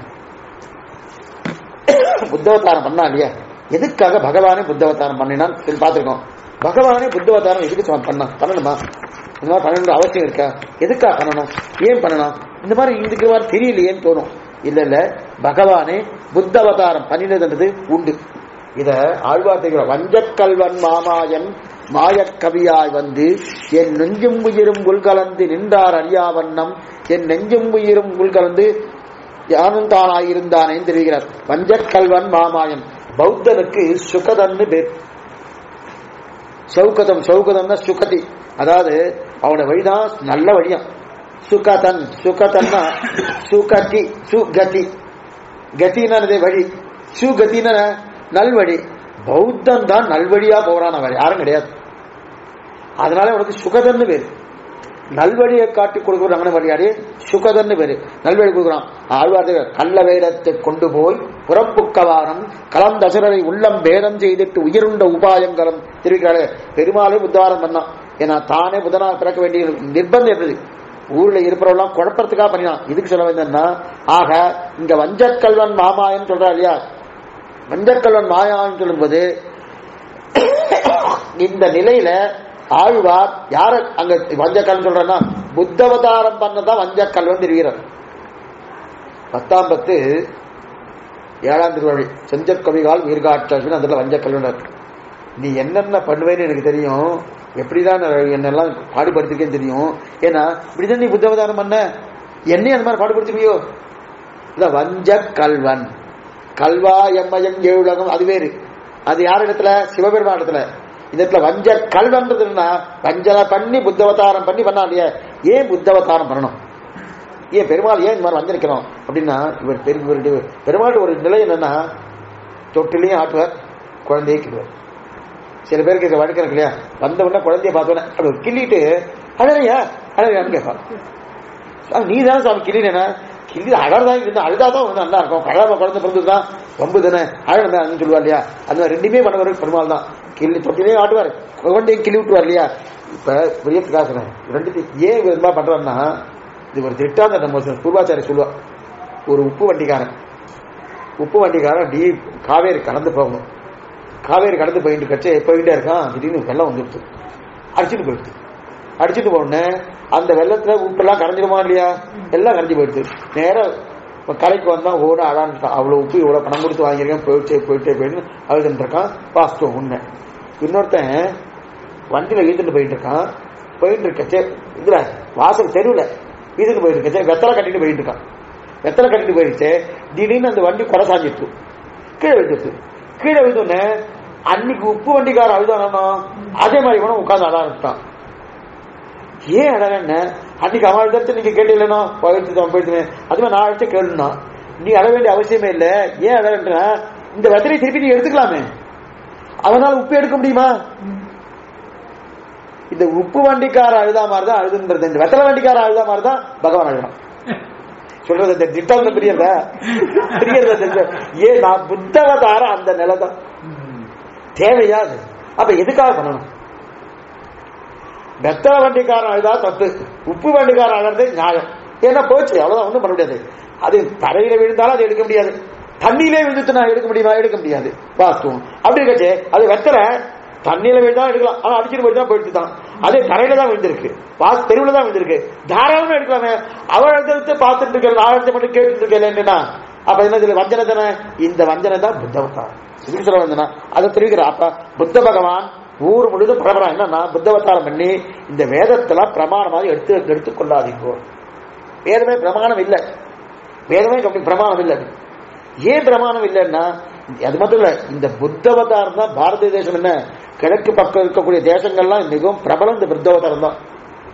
புத்தவதாரம் பண்ணா இல்லையா எதுக்காக பகவானே புத்தவதாரம் பண்ணினான்னு சொல்லி பார்த்திருக்கோம் பகவானே புத்தவதாரம் எதுக்கு சும்மா பண்ணா பண்ணணுமா இந்த மாதிரி பண்ணணும் அவசியம் இருக்கா எதுக்காக பண்ணணும் ஏன் பண்ணணும் இந்த மாதிரி இதுக்கு மாதிரி தெரியலையேன்னு தோணும் இல்ல இல்ல பகவானே புத்தவதாரம் பண்ணினதுன்றது உண்டு இத ஆழ்வார் தெரிகிற வஞ்சக்கல்வன் மாமாயன் மாயக்கவியாய் வந்து என் நெஞ்சும் உயிரும் உள்கலந்து நின்றார் அறியா வண்ணம் என் நெஞ்சும் உயிரும் உள்கலந்து யானும் தானாயிருந்தானேன்னு தெரிவிக்கிறார் வஞ்சக்கல்வன் மாமாயன் பௌத்தனுக்கு சுகதன்னு பேர் சௌகதம் சௌகதம்னா சுகதி அதாவது அவனோட வழிதான் நல்ல வழியாம் சுகதன் சுகதன்னா சுகதி சுகதி கத்தினானதே வழி சுகத்தின நல்வழி பௌத்தன் தான் நல்வழியா போறான் அவன் யாரும் கிடையாது அதனால உனக்கு சுகதன்னு பேரு நல்வழியை காட்டி கொடுக்குற அங்கே வழியாடி சுகதன்னு பேரு நல்வழி கொடுக்குறான் ஆழ்வார்கள் கள்ள வேடத்தை கொண்டு போய் புறப்புக்கவாரம் கலந்தசுரரை உள்ளம் பேதம் செய்துட்டு உயிருண்ட உபாயங்களும் தெரிவிக்கிறாரு பெருமாளே புத்தவாரம் பண்ணான் ஏன்னா தானே புதனா பிறக்க வேண்டிய நிர்பந்தம் இருந்தது ஊர்ல இருப்பவரெல்லாம் குழப்பறதுக்காக பண்ணினான் இதுக்கு சொல்ல வந்தேன்னா ஆக இங்க வஞ்சக்கல்வன் மாமாயன்னு சொல்றா இல்லையா வஞ்சக்கல்வன் மாயான்னு சொல்லும்போது இந்த நிலையில ஆழ்வார் யார அங்க வஞ்சக்கல்வன் சொல்றேன்னா புத்தவதாரம் பண்ணதான் வஞ்சக்கல்வன் தெரிகிறார் பத்தாம் பத்து ஏழாம் திருவழி செஞ்சற்கவிகால் வீர்காட்சாசின்னு அதுல வஞ்சக்கல்வனர் நீ என்னென்ன பண்ணுவேன்னு எனக்கு தெரியும் எப்படிதான் நான் என்னெல்லாம் பாடுபடுத்திருக்கேன்னு தெரியும் ஏன்னா இப்படிதான் நீ புத்தவதாரம் பண்ண என்னையும் அந்த மாதிரி பாடுபடுத்திருக்கியோ இல்ல வஞ்ச கல்வன் கல்வா எம்மயம் ஏழுலகம் அது வேறு அது யார் இடத்துல சிவபெருமான் இடத்துல இந்த இடத்துல வஞ்ச கல்வன்றதுன்னா வஞ்சனை பண்ணி புத்தவதாரம் பண்ணி பண்ணா இல்லையா ஏன் புத்தவதாரம் பண்ணணும் ஏன் பெருமாள் ஏன் இந்த மாதிரி வஞ்சிருக்கிறோம் அப்படின்னா இவர் பெரு இவருடைய பெருமாள் ஒரு நிலை என்னன்னா தொட்டிலையும் ஆட்டுவார் குழந்தையை கிடுவார் சில பேருக்கு இதை வழக்கம் இருக்கு இல்லையா வந்த உடனே குழந்தைய பார்த்தோன்னே அப்படி ஒரு கிள்ளிட்டு அழகையா அழகையான்னு கேட்பான் சாமி, நீ தான் சாமி கிள்ளினா கிள்ளி அழறதான் இருந்தா அழுதாதான் வந்து நல்லா இருக்கும் கழாம குழந்தை பிறந்ததுதான் ரொம்ப தானே அழகமே அப்படின்னு சொல்லுவா இல்லையா அந்த மாதிரி ரெண்டுமே பண்ணவர் பெருமாள் தான் கிள்ளி தொட்டிலையும் ஆட்டுவார் குழந்தையும் கிள்ளி விட்டுவார் இல்லையா இப்ப பிரியத்துக்காக சொன்னேன் ரெண்டுத்தையும் ஏன் இவர் இந்த மாதிரி பண்றாருன்னா இது ஒரு திட்டாந்த நம்ம பூர்வாச்சாரி சொல்லுவா ஒரு உப்பு வண்டிக்காரன் உப்பு வண்டிக்காரன் டி காவேரி கடந்து போகணும் காவேரி கடந்து போயிட்டு கட்சி போயிட்டே இருக்கான் திடீர்னு வெள்ளம் வந்துடுது அடிச்சுட்டு போயிடுது அடிச்சுட்டு போனே அந்த வெள்ளத்துல உப்பெல்லாம் கரைஞ்சிடுமா இல்லையா எல்லாம் கரைஞ்சு போயிடுது நேரம் இப்ப கரைக்கு வந்தா ஓட அழான்ட்டான் அவ்வளவு உப்பு இவ்வளவு பணம் கொடுத்து வாங்கியிருக்கேன் போயிட்டே போயிட்டே போயிட்டு அழுதுன்னு இருக்கான் வாஸ்தவம் உண்மை இன்னொருத்தன் வண்டியில ஈத்துட்டு போயிட்டு இருக்கான் போயிட்டு இருக்கச்சே இதுல வாசல் தெருவுல வீட்டுக்கு போயிட்டு இருக்கச்சே வெத்தலை கட்டிட்டு போயிட்டு இருக்கான் வெத்தலை கட்டிட்டு போயிடுச்சு திடீர்னு அந்த வண்டி கொலை சாஞ்சிட்டு கீழே விழுந்துட்டு கீழே விழுந்தோடனே அன்னைக்கு உப்பு வண்டிக்கார அழுதானோ அதே மாதிரி இவனும் உட்கார்ந்து அழ ஆரம்பிச்சிட்டான் ஏன் அழகன்னு அன்னைக்கு அவன் அழுதத்து நீங்க கேட்டீங்களோ போயிடுச்சு அவன் போயிடுச்சு அதுவே நான் அழைச்ச கேளுனா நீ அழ வேண்டிய அவசியமே இல்லை ஏன் அழகன்றா இந்த வெத்தலை திருப்பி நீ எடுத்துக்கலாமே அவனால உப்பு எடுக்க முடியுமா இந்த உப்பு வண்டிக்கார அழுதா மாதிரி தான் அழுதுன்றது இந்த வெத்தலை வண்டிக்கார அழுதா மாதிரி தான் பகவான் அழுகணும் சொல்றது இந்த திட்டம் பெரியதா பெரியதா தெரிஞ்ச ஏன் நான் புத்தவதாரம் அந்த நிலை தான் தேவையா அது அப்ப எதுக்காக பண்ணணும் வெத்தலை வண்டிக்காரன் அழுதா தப்பு உப்பு வண்டிக்காரன் அழுறது நியாயம் ஏன்னா போச்சு அவ்வளவுதான் ஒண்ணும் பண்ண முடியாது அது தரையில விழுந்தாலும் அது எடுக்க முடியாது தண்ணியிலே விழுந்துட்டு நான் எடுக்க முடியுமா எடுக்க முடியாது வாஸ்துவம் அப்படி இருக்கச்சே அது வெத்தலை தண்ணியில விழுந்தா எடுக்கலாம் ஆனா அடிச்சுட்டு போயிட்டு தான் போயிட்டு தான் அதே தரையில தான் விழுந்திருக்கு பாஸ் தெருவுல தான் விழுந்திருக்கு தாராளமா எடுக்கலாமே அவள் எடுத்து பார்த்துட்டு இருக்கிறது ஆழத்தை மட்டும் கேட்டுட்டு இருக்கல என்னன்னா அப்ப என்ன இதுல வஞ்சனை தானே இந்த வஞ்சனை தான் புத்தவத்தாரம் இதுக்கு சொல்ல வந்தனா அதை தெரிவிக்கிற அப்ப புத்த பகவான் ஊர் முழுதும் பிரபலம் என்னன்னா புத்தவத்தாரம் பண்ணி இந்த வேதத்துல பிரமாணமாக எடுத்து எடுத்துக் கொள்ளாதீங்கோ வேதமே பிரமாணம் இல்லை வேதமே கம்மி- பிரமாணம் இல்லை அது. ஏன் பிரமாணம் இல்லைன்னா அது மட்டும் இல்ல இந்த புத்தவதாரம் தான் பாரத தேசம் என்ன கிழக்கு பக்கம் இருக்கக்கூடிய தேசங்கள்லாம் மிகவும் பிரபலம் இந்த புத்தவதாரம் தான்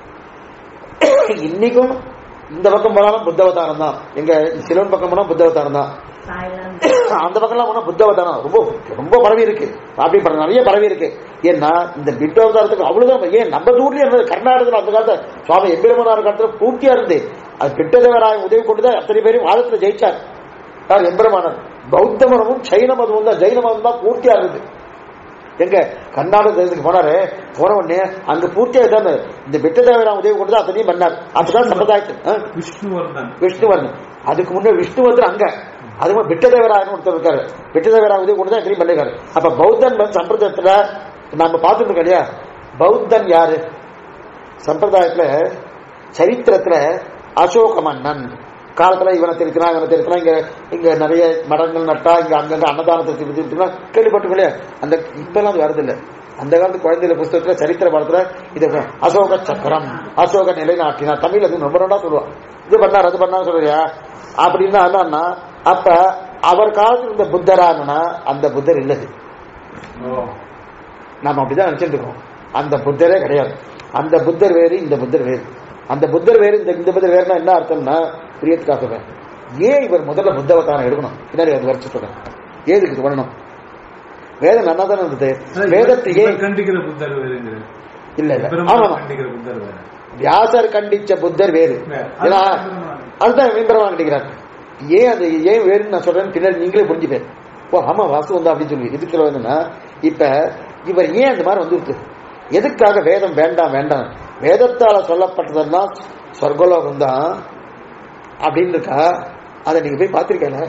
இன்னைக்கும் இந்த பக்கம் போனாலும் புத்தவதாரம் தான் எங்க சிலோன் பக்கம் போனா புத்தவதாரம் தான் தாய்லாந்து அந்த பக்கம்லாம் போனா புத்தவதாரம் ரொம்ப ரொம்ப பரவி இருக்கு அப்படி பர- நிறைய பரவி இருக்கு ஏன்னா இந்த புத்தவதாரத்துக்கு அவ்வளவுதான் ஏன் நம்ம ஊர்லயே இருந்தது கர்நாடகத்தில் அந்த காலத்துல சுவாமி எம்பெருமனார் காலத்துல பூர்த்தியா இருந்து அது பிட்டதேவராய உதவி கொண்டுதான் அத்தனை பேரும் வாதத்துல ஜெயிச்சார் யார் எம்பெருமானார் பௌத்த மதமும் சைன மதமும் தான் ஜெயின மதம் தான் பூர்த்தியா இருந்தது எங்க கர்நாடக தேசத்துக்கு போனாரு போன உடனே அங்க பூர்த்தியா தான் இந்த பிட்டதேவரா உதவி கொண்டு தான் அத்தனையும் பண்ணார் அப்பதான் சம்பிரதாயத்து ஆ? விஷ்ணுவர்தன் விஷ்ணுவர்தன் அதுக்கு முன்னே விஷ்ணுவர்தன் அங்க அது மாதிரி பிட்டதேவராயன் ஒருத்தர் இருக்காரு பிட்டதேவராய உதவி கொண்டு தான் எத்தனையும் பண்ணிருக்காரு அப்ப பௌத்தன் வந்து சம்பிரதாயத்துல நாம பார்த்துட்டு இருக்கோம் இல்லையா பௌத்தன் யாரு சம்பிரதாயத்துல சரித்திரத்துல அசோக மன்னன் காலத்துல இவனை திருத்தினா இவனை திருத்தினா இங்க இங்க நிறைய மரங்கள் நட்டா இங்க அங்கங்க அன்னதானத்தை திருத்தினா கேள்விப்பட்டிருக்கோம் இல்லையா அந்த இப்பெல்லாம் அது வருது இல்ல அந்த காலத்து குழந்தைல புஸ்தகத்துல சரித்திர பாடத்துல இது அசோக சக்கரம் அசோக நிலைநாட்டினா தமிழ் அது ரொம்ப ரெண்டா சொல்லுவான் இது பண்ணார் அது பண்ணாரு சொல்றியா அப்படின்னா என்னன்னா அப்ப அவர் காலத்துல இருந்த புத்தரானா அந்த புத்தர் இல்லது ஓ நாம அப்படிதான் நினைச்சிட்டு இருக்கோம் அந்த புத்தரே கிடையாது அந்த புத்தர் வேறு இந்த புத்தர் வேறு அந்த புத்தர் வேறு இந்த இந்த புத்தர் வேறுனா என்ன அர்த்தம்னா பிரியத்துக்காக சொல்றேன் ஏன் இவர் முதல்ல புத்தவதாரம் எடுக்கணும் பின்னாடி அது வரைச்சு சொல்றேன் ஏதுக்கு இது பண்ணணும் வேதம் நல்லா தானே இருந்தது வேதத்தை ஏன் இவர் கண்டிக்கிற புத்தர் வேறுங்கிற இல்ல இல்ல பெருமாள் ஆமா கண்டிக்கிற புத்தர் வேறு வியாசர் கண்டிச்ச புத்தர் வேறு வேறு. ஏன்னா பெருமாள். அதுதான் விம்பரமா கண்டிக்கிறார் ஏன் அது ஏன் வேறுன்னு நான் சொல்றேன்னு பின்னாடி நீங்களே புரிஞ்சுப்பேன் ஓ ஆமா வாசு வந்தா அப்படின்னு சொல்லி எதுக்கு சொல்ல வந்தேன்னா இப்ப இவர் ஏன் அந்த மாதிரி வந்துருக்கு எதுக்காக வேதம் வேண்டாம் வேண்டாம் வேதத்தால சொல்லப்பட்டதெல்லாம் சொர்க்கலோகம் தான் அப்படின்னு இருக்கா அதை நீங்க போய் பார்த்திருக்கல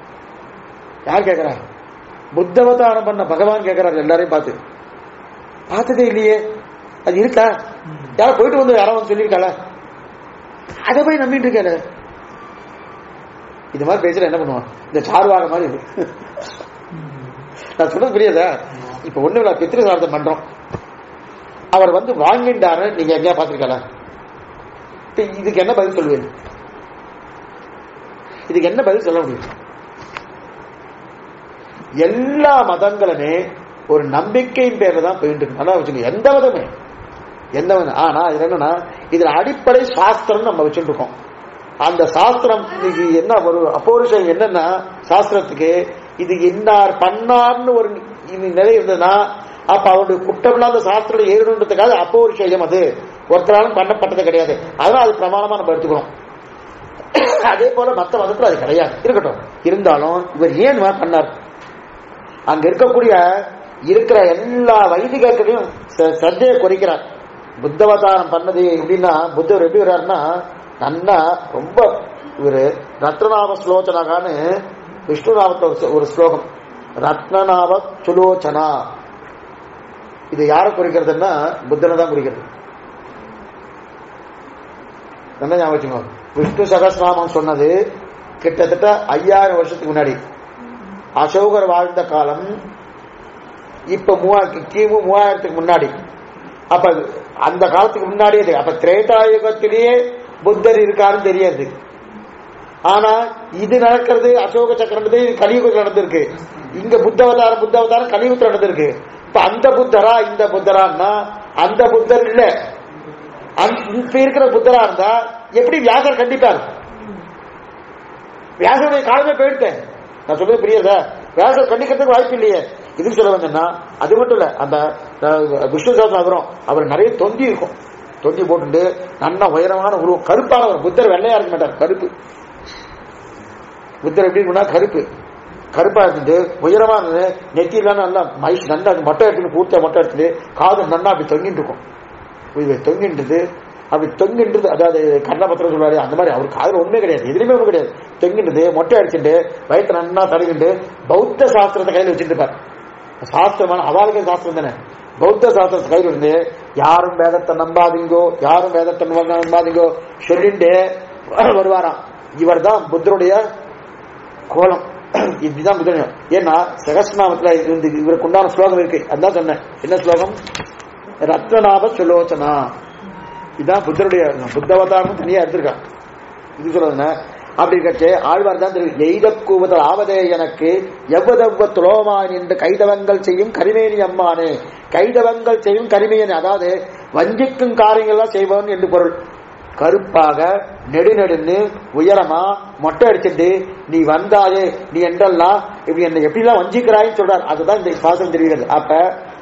யார் கேக்குறா புத்தவதாரம் பண்ண பகவான் கேக்குறாரு எல்லாரையும் பார்த்து பார்த்ததே இல்லையே அது இருக்கா யாரோ போயிட்டு வந்து யாரோ வந்து சொல்லியிருக்காள அதை போய் நம்பிட்டு இருக்கல இது மாதிரி பேசுற என்ன பண்ணுவான் இந்த சார்வாக மாதிரி இது நான் சொல்றது புரியுதா இப்ப ஒண்ணு இல்ல பித்திரு சார்த்தம் பண்றோம் அவர் வந்து வாங்கிட்டாரு நீங்க எங்கேயா பாத்திருக்கல இதுக்கு என்ன பதில் சொல்லுவீங்க இதுக்கு என்ன பதில் சொல்ல முடியும் எல்லா மதங்களுமே ஒரு நம்பிக்கையின் பேர்ல தான் போயிட்டு இருக்கு நல்லா வச்சுக்கோங்க எந்த மதமே எந்த மதம் ஆனா இது என்னன்னா இதுல அடிப்படை சாஸ்திரம் நம்ம வச்சுட்டு இருக்கோம் அந்த சாஸ்திரம் இன்னைக்கு என்ன ஒரு அப்போரிஷம் என்னன்னா சாஸ்திரத்துக்கு இது இன்னார் பண்ணார்னு ஒரு இது நிலை இருந்ததுன்னா அப்ப அவருடைய குற்றமில்லாத சாஸ்திரம் ஏறணுன்றதுக்காக அப்போரிஷயம் அது ஒருத்தராலும் பண்ணப்பட்டது கிடையாது அதனால அது பிரமாணமா நம்ம எடுத்துக்கிறோம் அதே போல மத்த மதத்துல அது கிடையாது இருக்கட்டும் இருந்தாலும் இவர் ஏன் இந்த மாதிரி பண்ணார் அங்க இருக்கக்கூடிய இருக்கிற எல்லா வைதிகர்களையும் ச- சத்தையை குறைக்கிறார் புத்தவதாரம் பண்ணது எப்படின்னா புத்தர் எப்படி வர்றாருன்னா நன்னா ரொம்ப இவரு ரத்னநாம ஸ்லோச்சனாகான்னு விஷ்ணுநாமத்துல ஒரு- ஒரு ஸ்லோகம் ரத்னநாம சுலோச்சனா இது யாரை குறிக்கிறதுன்னா புத்தனை தான் குறிக்கிறது என்ன ஞாபகம் வச்சுக்கோ விஷ்ணு சகஸ்நாமம் சொன்னது கிட்டத்தட்ட ஐயாயிரம் வருஷத்துக்கு முன்னாடி அசோகர் வாழ்ந்த காலம் இப்ப மூவா கிமு மூவாயிரத்துக்கு முன்னாடி அப்ப அந்த காலத்துக்கு முன்னாடியே இது. அப்ப திரேதாயுகத்திலேயே புத்தர் இருக்காருன்னு தெரியாது ஆனா இது நடக்கிறது அசோக சக்கரம் நடந்தது, இது கலியுகத்தில் நடந்திருக்கு இங்க புத்த அவதாரம் புத்த அவதாரம் கலியுகத்தில் நடந்திருக்கு இப்ப அந்த புத்தரா இந்த புத்தரான்னா அந்த புத்தர் இல்ல அந்த- இப்ப இருக்கிற புத்தரா இருந்தா எப்படி வியாசர் கண்டிப்பார் வியாசருடைய காலமே போயிட்டேன் நான் சொல்றது புரியுதா வியாசர் கண்டிக்கிறதுக்கு வாய்ப்பு இல்லையே இதுக்கு சொல்ல வந்தேன்னா அது மட்டும் இல்ல அந்த அஹ், விஷ்ணு சாஸ்திரம் வரும் அவர் நிறைய தொந்தி இருக்கும் தொந்தி போட்டுட்டு நல்ல உயரமான உருவம் கருப்பானவர் புத்தர் வெள்ளையா இருக்க மாட்டார் கருப்பு புத்தர் எப்படி இருக்குன்னா கருப்பு கருப்பா இருந்துட்டு உயரமா இருந்தது நெத்தியில நல்லா மைஸ் நல்லா அது மொட்டை எடுத்துட்டு பூர்த்தியா மொட்டை எடுத்துட்டு காது நல்லா அப்படி தொங்கிட்டு இருக்கும் இது தொங்கின்றது அப்படி தொங்கின்றது அதாவது கர்ணபத்திரம் சொல்லுவாரு அந்த மாதிரி அவர் காதுல ஒண்ணுமே கிடையாது எதுலையுமே ஒண்ணும் கிடையாது தொங்கின்றது மொட்டை அடிச்சுட்டு வயிற்று நன்னா தடவிட்டு பௌத்த சாஸ்திரத்தை கையில வச்சுட்டு இருப்பார் சாஸ்திரமான அவாளுக்கு சாஸ்திரம் தானே பௌத்த சாஸ்திரத்தை கையில் இருந்து யாரும் வேதத்தை நம்பாதீங்கோ யாரும் வேதத்தை நம்ப- நம்பாதீங்கோ சொல்லிட்டு வருவாராம் இவர் தான் புத்தருடைய கோலம் இதுதான் புத்தன் ஏன்னா சகஸ்நாமத்துல இருந்து இவருக்கு உண்டான ஸ்லோகம் இருக்கு அதான் சொன்னேன் என்ன ஸ்லோகம் ரத்னநாப சுலோச்சனா இதான் புத்தருடைய புத்தவதாரம் தனியா எடுத்திருக்கான் இது சொல்றதுன்னா அப்படி கட்சி ஆழ்வார் தான் தெரியும் எய்த கூவதல் ஆவதே எனக்கு எவ்வதவ்வ துலோமான் என்று கைதவங்கள் செய்யும் கரிமேனி அம்மானே கைதவங்கள் செய்யும் கரிமேனி அதாவது வஞ்சிக்கும் காரியங்கள்லாம் செய்வோம் என்று பொருள் கருப்பாக நெடுநெடுன்னு உயரமா மொட்டை அடிச்சுட்டு நீ வந்தாயே நீ என்றெல்லாம் இப்படி என்ன எப்படிலாம் வஞ்சிக்கிறாயின்னு சொல்றார் அதுதான் இந்த சாசனம் தெரிகிறது அப்ப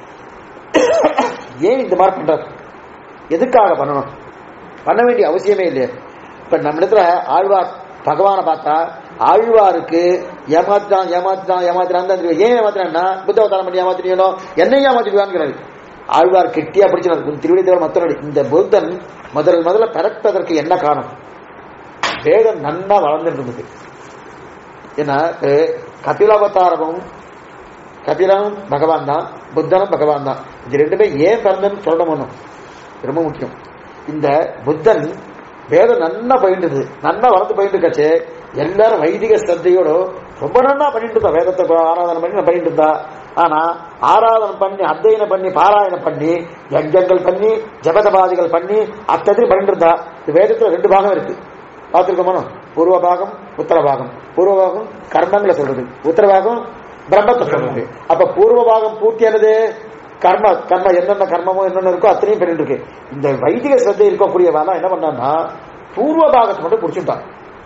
ஏன் இந்த மாதிரி பண்றார் எதுக்காக பண்ணணும் பண்ண வேண்டிய அவசியமே இல்லையே இப்ப நம்ம இடத்துல ஆழ்வார் பகவானை பார்த்தா ஆழ்வாருக்கு ஏமாத்தான் ஏமாத்தான் ஏமாத்துறான் தான் தெரியும். ஏன் ஏமாத்துறான்னா புத்த அவதாரம் பண்ணி ஏமாத்தினோ என்னை ஏமாத்திடுவாங்கிறாரு ஆழ்வார் கெட்டியா படிச்சார் உன் திருவிழி தவிர மத்தனோடு இந்த புத்தன் முதல் முதல்ல பிறப்பதற்கு என்ன காரணம் வேதம் நன்னா வளர்ந்துட்டு இருந்தது ஏன்னா அஹ், கபிலாவதாரமும் கபிலனும் பகவான் தான் புத்தனும் பகவான் தான் இது ரெண்டுமே ஏன் பிறந்தன்னு சொல்லணும் ரொம்ப முக்கியம் இந்த புத்தன் வேதம் நன்னா பயின்றது நன்னா வளர்ந்து பயின்று இருக்காச்சு எல்லாரும் வைதிக ஸ்ரத்தையோட ரொம்ப நன்னா பண்ணிட்டு இருந்தா வேதத்தை ஆராதனை பண்ணி நான் பண்ணிட்டு இருந்தா ஆனா ஆராதனை பண்ணி அத்தியனம் பண்ணி பாராயணம் பண்ணி யஜ்ஞங்கள் பண்ணி ஜபதபாதிகள் பண்ணி அத்தனையும் பண்ணிட்டு இருந்தா இந்த வேதத்துல ரெண்டு பாகம் இருக்கு பார்த்திருக்கோமோ பூர்வ பாகம் உத்தர பாகம் பூர்வ பாகம் கர்மங்களை சொல்றது உத்தர பாகம் பிரம்மத்தை சொல்றது அப்ப பூர்வ பாகம் பூர்த்தியானது கர்ம கர்ம என்னென்ன கர்மமோ என்னென்ன இருக்கோ அத்தனையும் பண்ணிட்டு இருக்கு இந்த வைதிக சிரத்தை இருக்கக்கூடியவனா என்ன பண்ணான்னா பூர்வ பாகத்தை மட்டும் பிடிச்சிட்டான்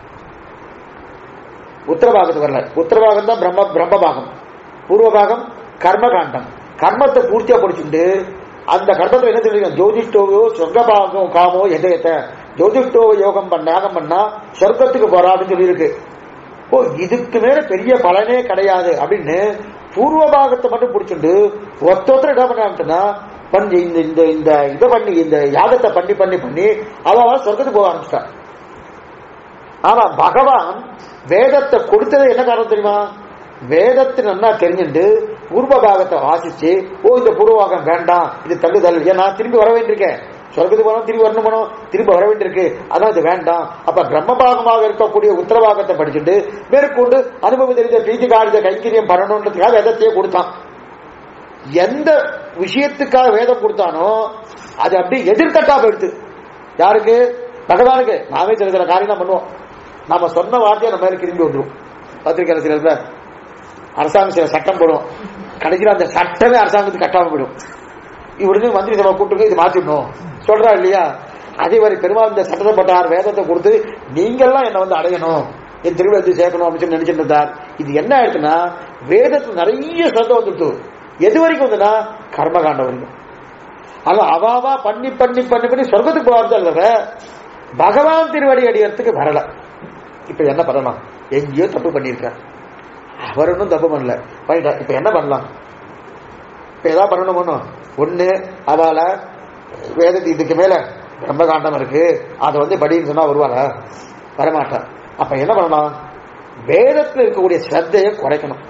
உத்தர பாகத்துக்கு வரல உத்தர பாகம் தான் பிரம்ம பிரம்ம பாகம் பூர்வ பாகம் கர்ம காண்டம் கர்மத்தை பூர்த்தியா படிச்சுட்டு அந்த கர்மத்துல என்ன தெரியும் ஜோதிஷ்டோவோ சொர்க்கபாகம் காமோ எதயத்த ஜோதிஷ்டோ யோகம் பண்ண யாகம் பண்ணா சொர்க்கத்துக்கு போறாதுன்னு சொல்லியிருக்கு ஓ இதுக்கு மேல பெரிய பலனே கிடையாது அப்படின்னு பூர்வ பாகத்தை மட்டும் பிடிச்சிட்டு ஒருத்த ஒருத்தர் என்ன பண்ணாங்கன்னா பண்ணி இந்த இந்த இந்த இதை பண்ணி இந்த யாகத்தை பண்ணி பண்ணி பண்ணி அவன் சொர்க்கத்துக்கு போக ஆரம்பிச்சிட்டான் ஆனா பகவான் வேதத்தை கொடுத்தது என்ன காரணம் தெரியுமா வேதத்தை நல்லா தெரிஞ்சுட்டு பூர்வ பாகத்தை வாசிச்சு ஓ இந்த பூர்வ பாகம் வேண்டாம் இது தள்ளுதல் ஏன் நான் திரும்பி வர வேண்டியிருக்கேன் சொர்க்கத்துக்கு போனோம் திரும்பி வரணும் போனோம் திரும்பி வர வேண்டியிருக்கு அதான் இது வேண்டாம் அப்ப பிரம்ம பாகமாக இருக்கக்கூடிய உத்தரவாகத்தை படிச்சுட்டு மேற்கொண்டு அனுபவம் தெரிஞ்ச பிரீத்தி காரியத்தை கைங்கரியம் பண்ணணுன்றதுக்காக வேதத்தையே கொடுத்தான் எந்த விஷயத்துக்காக வேதம் கொடுத்தானோ அது அப்படியே எதிர்த்தட்டா போயிடுது யாருக்கு பகவானுக்கு நாமே சில சில காரியம் தான் பண்ணுவோம் நாம சொன்ன வார்த்தையை நம்ம மேல திரும்பி வந்துடும் பத்திரிகையில சில பேர் அரசாங்கம் சில சட்டம் போடும் கடைசியில் அந்த சட்டமே அரசாங்கத்துக்கு கட்டாம போயிடும் இவருக்கு மந்திரி சபை கூட்டுங்க இது மாத்திடணும் சொல்றா இல்லையா அதே மாதிரி பெருமாள் இந்த சட்டத்தை போட்டார் வேதத்தை கொடுத்து நீங்கெல்லாம் என்ன வந்து அடையணும் என் திருவிழா சேர்க்கணும் அப்படின்னு சொல்லி நினைச்சிட்டு இருந்தார் இது என்ன ஆயிடுச்சுன்னா வேதத்துல நிறைய சத்தம் வந்துட்டு எது வரைக்கும் வந்துன்னா கர்மகாண்டம் வரைக்கும் ஆனா அவாவா பண்ணி பண்ணி பண்ணி பண்ணி சொர்க்கத்துக்கு போவார்கள் தவிர பகவான் திருவடி அடியறதுக்கு வரல இப்ப என்ன பண்ணலாம் எங்கேயோ தப்பு பண்ணியிருக்கார் அவர் ஒன்றும் தப்பு பண்ணல பண்ணிட்டா இப்ப என்ன பண்ணலாம் இப்ப ஏதாவது பண்ணணுமோ ஒண்ணு அவளை வேதத்து இதுக்கு மேல பிரம்மகாண்டம் இருக்கு அதை வந்து படின்னு சொன்னா வருவாளா வரமாட்டா அப்ப என்ன பண்ணலாம் வேதத்துல இருக்கக்கூடிய ஸ்ரத்தையை குறைக்கணும்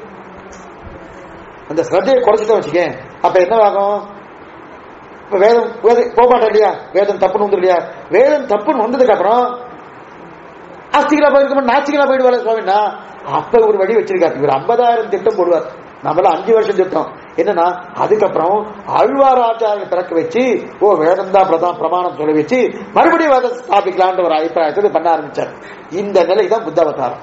அந்த ஸ்ரத்தையை குறைச்சிட்டோம் வச்சுக்கேன் அப்ப என்ன ஆகும் இப்ப வேதம் வேதம் போக மாட்டேன் இல்லையா வேதம் தப்புன்னு வந்து இல்லையா வேதம் தப்புன்னு வந்ததுக்கு அப்புறம் ஆஸ்திகளா போயிருக்கோம் நாஸ்திகளா போயிடுவாரு சுவாமினா அப்ப ஒரு வழி வச்சிருக்காரு இவர் ஐம்பதாயிரம் திட்டம் போடுவார் நம்மள அஞ்சு வருஷம் திட்டம் என்னன்னா அதுக்கப்புறம் ஆழ்வார் ஆச்சாரிய பிறக்க வச்சு ஓ வேதம் தான் பிரதான் பிரமாணம் சொல்ல வச்சு மறுபடியும் வேதம் ஸ்தாபிக்கலான்ற ஒரு அபிப்பிராயத்தை பண்ண ஆரம்பிச்சார் இந்த நிலை தான் புத்த அவதாரம்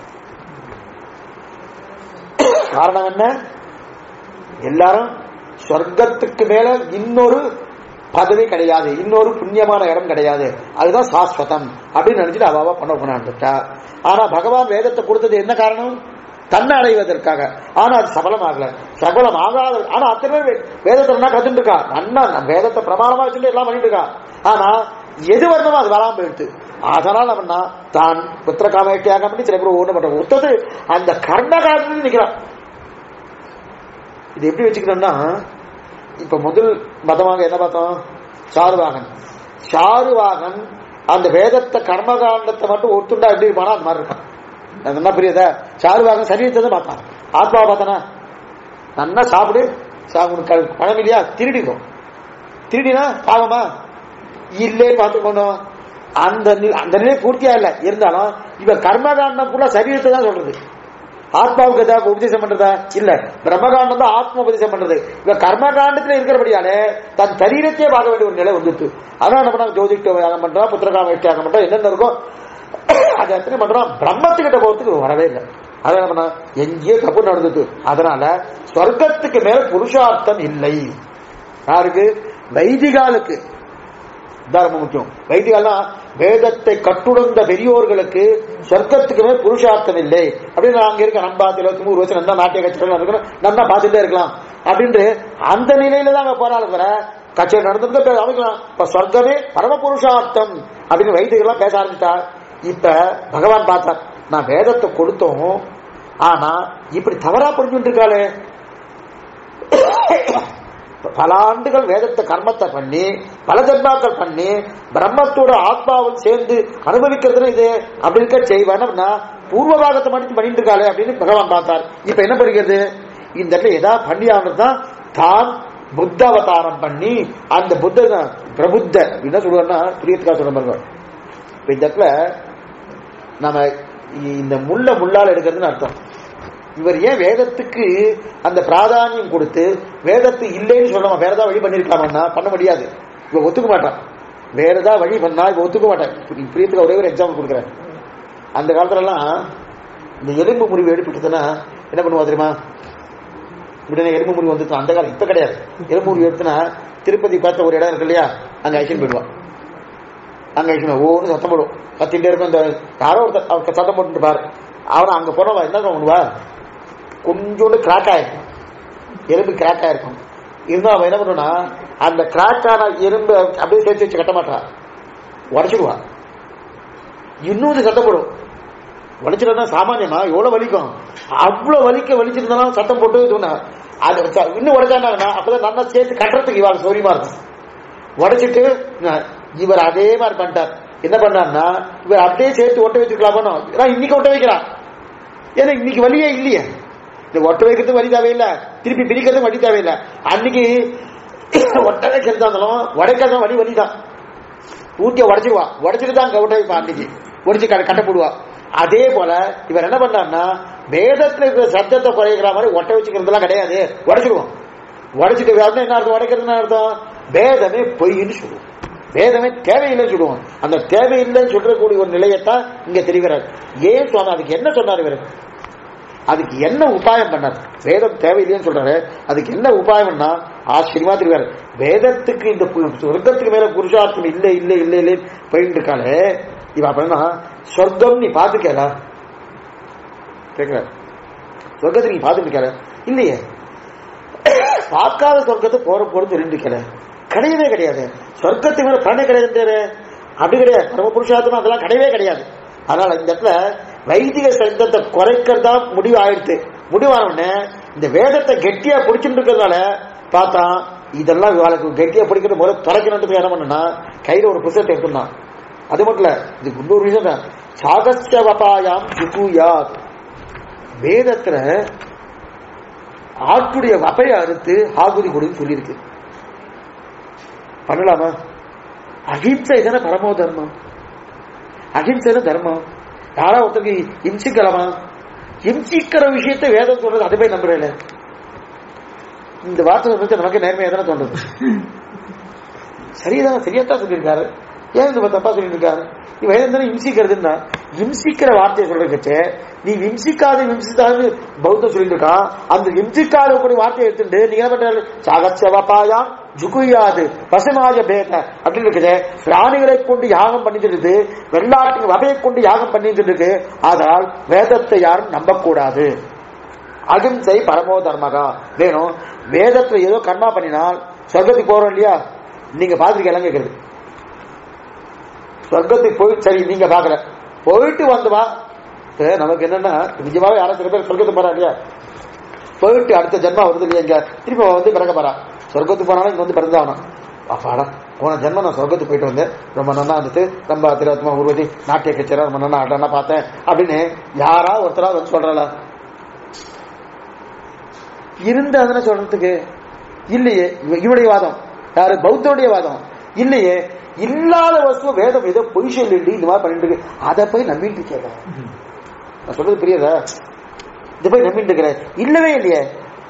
காரணம் என்ன எல்லாரும் சொர்க்கத்துக்கு மேல இன்னொரு பதவி கிடையாது இன்னொரு புண்ணியமான இடம் கிடையாது அதுதான் சாஸ்வதம் அப்படின்னு நினைச்சிட்டு அவாவா பண்ண போனான்ட்டா ஆனா பகவான் வேதத்தை கொடுத்தது என்ன காரணம் தன்னை அடைவதற்காக ஆனா அது சபலமாகல சபலம் ஆகாத ஆனா அத்தனை பேர் வே- வேதத்தை என்ன கத்துட்டு இருக்கா அண்ணா வேதத்தை பிரமாணமா வச்சுட்டு எல்லாம் பண்ணிட்டு இருக்கா ஆனா எது வரணுமோ அது வராம போயிடுது அதனால அவன்னா தான் புத்திர காமேட்டியாக பண்ணி சில பேர் ஒண்ணு பண்ற ஒத்தது அந்த கர்ம காலத்துல நிக்கிறான் இது எப்படி வச்சுக்கணும்னா இப்ப முதல் மதமாக என்ன பார்த்தோம் சாருவாகன் சாருவாகன் அந்த வேதத்தை கர்மகாண்டத்தை மட்டும் ஒத்துண்டா எப்படி இருப்பானா அது மாதிரி இருக்கான் அது என்ன புரியுதா சாருவாகன் சரீரத்தை தான் பார்த்தான் ஆத்மாவை பார்த்தானா நல்லா சாப்பிடு சா- உனக்கு க- பணம் இல்லையா திருடிக்கும் திருடினா பாவமா இல்லே பார்த்துக்கணும் அந்த நி- அந்த நிலை பூர்த்தியா இல்ல இருந்தாலும் இவ கர்மகாண்டம் கூட சரீரத்தை தான் சொல்றது ஆத்மாவுக்கு ஏதாவது உபதேசம் பண்றதா இல்ல பிரம்மகாண்டம் தான் ஆத்ம உபதேசம் பண்றது இவ கர்மகாண்டத்துல இருக்கிறபடியாலே தன் சரீரத்தையே பார்க்க வேண்டிய ஒரு நிலை வந்துட்டு அதான் என்ன பண்ணா ஜோதிஷ்ட யாகம் பண்றா புத்திரகாம யாகம் பண்றா என்னென்ன இருக்கும் அது எத்தனை பண்றோம் பிரம்மத்துக்கிட்ட போறதுக்கு வரவே இல்லை அதான் என்ன பண்ணா எங்கேயோ தப்பு நடந்தது அதனால சொர்க்கத்துக்கு மேல புருஷார்த்தம் இல்லை யாருக்கு வைதிகாலுக்கு இதான் ரொம்ப முக்கியம் வைதிகாலா வேதத்தை கட்டுணர்ந்த பெரியோர்களுக்கு சொர்க்கத்துக்கு மேல் புருஷார்த்தம் இல்லை அப்படின்னு நான் அங்க இருக்க நம்ம இருபத்தி மூணு வருஷம் நல்லா நாட்டிய கச்சேரி இருக்கணும் நல்லா பார்த்துட்டே இருக்கலாம் அப்படின்ட்டு அந்த நிலையில தான் அங்க போறாலும் வர கச்சேரி நடந்திருந்தா அமைக்கலாம் இப்ப சொர்க்கமே பரம புருஷார்த்தம் அப்படின்னு வைதிகள்லாம் பேச ஆரம்பித்தா இப்ப பகவான் பார்த்தார் நான் வேதத்தை கொடுத்தோம் ஆனா இப்படி தவறா புரிஞ்சுட்டு இருக்காளே பல ஆண்டுகள் வேதத்தை கர்மத்தை பண்ணி பல ஜன்மாக்கள் பண்ணி பிரம்மத்தோட ஆத்மாவும் சேர்ந்து அனுபவிக்கிறதுல இது அப்படி இருக்க செய்வானா பூர்வ பாகத்தை மட்டும் பண்ணிட்டு இருக்காளே அப்படின்னு பகவான் பார்த்தார் இப்ப என்ன பண்ணுகிறது இந்த இடத்துல ஏதாவது பண்ணி தான் தான் புத்த அவதாரம் பண்ணி அந்த புத்த பிரபுத்த என்ன சொல்லுவாருன்னா பிரியத்துக்கா சொல்ற பாருங்க இப்ப இந்த இடத்துல நம்ம இந்த முள்ள முள்ளால் எடுக்கிறதுன்னு அர்த்தம் இவர் ஏன் வேதத்துக்கு அந்த பிராதானியம் கொடுத்து வேதத்து இல்லைன்னு சொல்லலாம் வேற ஏதாவது வழி பண்ணிருக்கலாமன்னா பண்ண முடியாது இவ ஒத்துக்க மாட்டான் வேற ஏதாவது வழி பண்ணா இவ ஒத்துக்க மாட்டான் இப்ப பிரியத்துக்கு ஒரே ஒரு எக்ஸாம்பிள் கொடுக்குறேன் அந்த காலத்துலலாம் இந்த எலும்பு முறிவு எடுப்பிட்டதுன்னா என்ன பண்ணுவா தெரியுமா உடனே எலும்பு முறிவு வந்து அந்த காலம் இப்ப கிடையாது எலும்பு முறிவு எடுத்துனா திருப்பதி பார்த்த ஒரு இடம் இருக்கு இல்லையா அங்க ஐஷன் போயிடுவான் அங்க ஐஷன் ஒவ்வொன்று சத்தம் போடும் கத்திட்டே இருக்கும் இந்த யாரோ ஒருத்தர் அவர் சத்தம் போட்டு பாரு அவனை அங்க போனவா என்ன பண்ணுவா கொஞ்சோண்டு கிராக் ஆயிருக்கும் எலும்பு கிராக் ஆயிருக்கும் இருந்தா அவன் என்ன பண்ணுனா அந்த கிராக் ஆன எலும்பு அப்படியே சேர்த்து வச்சு கட்ட மாட்டான் உடச்சிடுவா இன்னொரு சத்தப்படும் உடைச்சிட்டா சாமானியமா எவ்வளவு வலிக்கும் அவ்வளவு வலிக்க வலிச்சிருந்தாலும் சத்தம் போட்டு இது பண்ணா. அது ச- இன்னும் உடைச்சாங்கன்னா அப்பதான் நல்லா சேர்த்து கட்டுறதுக்கு இவாள் சௌரியமா இருக்கும் உடைச்சிட்டு ந- இவர் அதே மாதிரி பண்ணிட்டார் என்ன பண்ணார்னா இவர் அப்படியே சேர்த்து ஒட்ட வச்சிருக்கலாமோ ஏன்னா இன்னைக்கு ஒட்ட வைக்கிறான் ஏன்னா இன்னைக்கு வழியே இல்லையே இந்த ஒட்ட வைக்கிறதுக்கு வழி தேவையில்லை திருப்பி பிரிக்கிறதுக்கு வழி தேவையில்லை அன்னைக்கு ஒட்ட வைக்கிறது இருந்தாலும் உடைக்கிறது வழி வழி தான் பூர்த்தியா உடைச்சிருவா உடைச்சிட்டு தான் ஒட்ட வைப்பா அன்னைக்கு உடைச்சு கட்ட கட்ட போடுவா அதே போல இவர் என்ன பண்ணார்னா வேதத்துல இருக்கிற சத்தத்தை குறைக்கிற மாதிரி ஒட்ட வச்சுக்கிறதுலாம் கிடையாது உடைச்சிருவோம் உடைச்சிட்டு வேற என்ன அர்த்தம் உடைக்கிறதுன்னு அர்த்தம் வேதமே பொய்ன்னு சொல்லுவோம் வேதமே தேவையில்லைன்னு சொல்லுவோம் அந்த தேவையில்லைன்னு சொல்லக்கூடிய ஒரு நிலையத்தான் இங்க தெரிகிறார் ஏன் சொன்ன அதுக்கு என்ன சொன்னார் இவர் அதுக்கு என்ன உபாயம் பண்ணார் வேதம் தேவையில்லைன்னு சொல்றாரு அதுக்கு என்ன உபாயம்னா ஆச்சரியமா தெரிவார் வேதத்துக்கு இந்த பு- சொர்க்கத்துக்கு மேல புருஷார்த்தம் இல்லை இல்லை இல்லை இல்லை போயிட்டு இருக்காளே இவ அப்படின்னா சொர்க்கம் நீ பாத்துக்கல கேட்கிற சொர்க்கத்தை நீ பாத்துட்டு இருக்கல இல்லையே பார்க்காத சொர்க்கத்தை போற போறது சொல்லிட்டு இருக்கல கிடையவே கிடையாது சொர்க்கத்துக்கு மேல பிராணே கிடையாது அப்படி கிடையாது பரம புருஷார்த்தம் அதெல்லாம் கிடையவே கிடையாது அதனால இந்த இடத்துல வைதிக சத்தத்தை குறைக்கிறதா முடிவு ஆயிடுச்சு முடிவான உடனே இந்த வேதத்தை கெட்டியா பிடிச்சிட்டு இருக்கிறதுனால பார்த்தா இதெல்லாம் இவளுக்கு கெட்டியா பிடிக்கிற முறை தொலைக்கணுன்றதுக்கு என்ன பண்ணா கையில ஒரு புத்தகத்தை எடுத்துனான் அது மட்டும் இல்ல இது இன்னொரு விஷயம் தான் சாகஸ்ய வபாயாம் சுகுயாத் வேதத்துல ஆட்டுடைய வபையை அறுத்து ஆகுதி கொடுன்னு சொல்லியிருக்கு பண்ணலாமா அகிம்சை தானே பரமோ தர்மம் அகிம்சை தர்மம் யாரா ஒருத்தருக்கு இம்சிக்கலாமா இம்சிக்கிற விஷயத்தை வேதம் சொல்றது அதுவே நம்புறேன் இந்த வார்த்தை சொல்றது நமக்கு நேர்மையா தானே தோன்றது சரிதான் சரியாத்தான் சொல்லியிருக்காரு ஏன் இந்த தப்பா சொல்லிட்டு இருக்காரு நீ வேதம் தானே இம்சிக்கிறதுன்னா இம்சிக்கிற வார்த்தையை சொல்றதுக்கு நீ இம்சிக்காத இம்சித்தாது பௌத்தம் சொல்லிட்டு இருக்கான் அந்த இம்சிக்காத கூடிய வார்த்தையை எடுத்துட்டு நீங்க என்ன பண்றாரு சாகச்சவபாயாம் ஜுகுயாது பசுமாய பேத அப்படின்னு இருக்குது பிராணிகளை கொண்டு யாகம் பண்ணிட்டு இருக்கு வெள்ளாட்டின் வகையை கொண்டு யாகம் பண்ணிட்டு இருக்கு அதனால் வேதத்தை யாரும் நம்பக்கூடாது அகிம்சை பரமோ தர்மகா வேணும் வேதத்துல ஏதோ கர்மா பண்ணினால் சொர்க்கத்துக்கு போறோம் இல்லையா நீங்க பாத்துருக்கீங்க கேக்குறது சொர்க்கத்துக்கு போய் சரி நீங்க பாக்கல போயிட்டு வந்து வா இப்ப நமக்கு என்னன்னா நிஜமாவே யாரும் சில பேர் சொர்க்கத்துக்கு போறா இல்லையா போயிட்டு அடுத்த ஜென்மா வருது இல்லையா இங்க திருப்பி அவன் வந்து பிறக்க போறா சொர்க்கத்துக்கு போனாலும் இங்க வந்து பிறந்தாகணும் அப்பாடா போன ஜென்மம் நான் சொர்க்கத்துக்கு போயிட்டு வந்தேன் ரொம்ப நல்லா வந்துட்டு ரொம்ப திரவத்தமா உருவத்தி நாட்டிய கச்சேரா ரொம்ப நல்லா ஆட்டா பார்த்தேன் அப்படின்னு யாரா ஒருத்தரா வந்து சொல்றாளா இருந்து அதனை சொல்றதுக்கு இல்லையே இவ- இவனுடைய வாதம் யாரு பௌத்தனுடைய வாதம் இல்லையே இல்லாத வஸ்து வேதம் ஏதோ பொய் சொல்லிட்டு இந்த மாதிரி பண்ணிட்டு இருக்கு அதை போய் நம்பிட்டு இருக்கேன் நான் சொல்றது புரியுதா இதை போய் நம்பிட்டு இருக்கிறேன் இல்லவே இல்லையே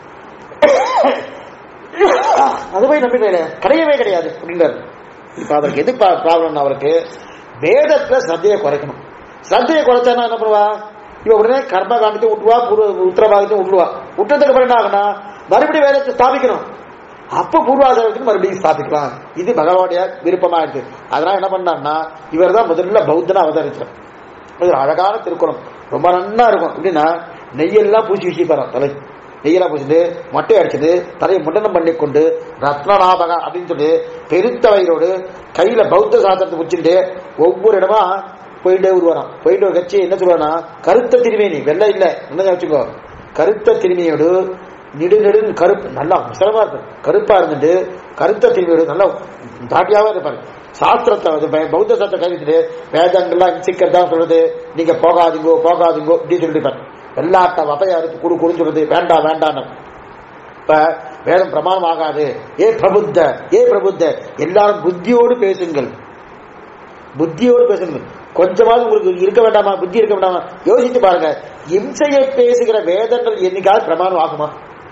அது போய் நம்பிட்டு இருக்கிறேன். கிடையவே கிடையாது அப்படின்றாரு இப்ப அவருக்கு எது ப்ராப்ளம் அவருக்கு வேதத்துல சத்தையை குறைக்கணும் சத்தையை குறைச்சானா என்ன பண்ணுவா இவ உடனே கர்ம காண்டத்தை விட்டுவா பூர்வ உத்தரபாகத்தை விட்டுவா விட்டதுக்கு அப்புறம் என்ன ஆகுனா மறுபடியும் வேதத்தை ஸ்தாபிக்கணும் அப்ப பூர்வாதாரத்துக்கு மறுபடியும் ஸ்தாபிக்கலாம் இது பகவானுடைய விருப்பமா இருக்கு அதனால என்ன பண்ணாருன்னா இவர் தான் முதல்ல பௌத்தனா அவதரிச்சார் இது அழகான திருக்குறள் ரொம்ப நன்னா இருக்கும் எப்படின்னா நெய்யெல்லாம் பூச்சி வீசிப்பாராம் தலை நெய்யெல்லாம் பூச்சிட்டு மொட்டை அடிச்சது தலையை முண்டனம் பண்ணி கொண்டு ரத்னநாபகா அப்படின்னு சொல்லி பெருத்த வயிறோடு கையில பௌத்த சாஸ்திரத்தை வச்சுட்டு ஒவ்வொரு இடமா போயிட்டே வருவாராம் போயிட்டு ஒரு கட்சி என்ன சொல்லுவானா கருத்த திருமேனி வெள்ளை இல்ல என்ன வச்சுக்கோ கருத்த திருமையோடு நெடு நெடு கருப்பு நல்லா சிரமமா இருக்கும் கருப்பா இருந்துட்டு கருத்த திருமையோடு நல்லா தாட்டியாவே இருப்பாரு சாஸ்திரத்தை வந்து ப- பௌத்த சாஸ்திர கைவிட்டு வேதங்கள்லாம் சிக்கிறதா சொல்றது நீங்க போகாதீங்கோ போகாதீங்கோ இப்படி சொல்லிட்டு எல்லாட்ட வகையா இருக்கு குடு குடுன்னு சொல்றது வேண்டாம் வேண்டாம் இப்ப வேதம் பிரமாணம் ஆகாது ஏ பிரபுத்த ஏ பிரபுத்த எல்லாரும் புத்தியோடு பேசுங்கள் புத்தியோடு பேசுங்கள் கொஞ்சமாவது உங்களுக்கு இருக்க வேண்டாமா புத்தி இருக்க வேண்டாமா யோசித்து பாருங்க இம்சையை பேசுகிற வேதங்கள் என்னைக்காவது பிரமாணம் ஆகுமா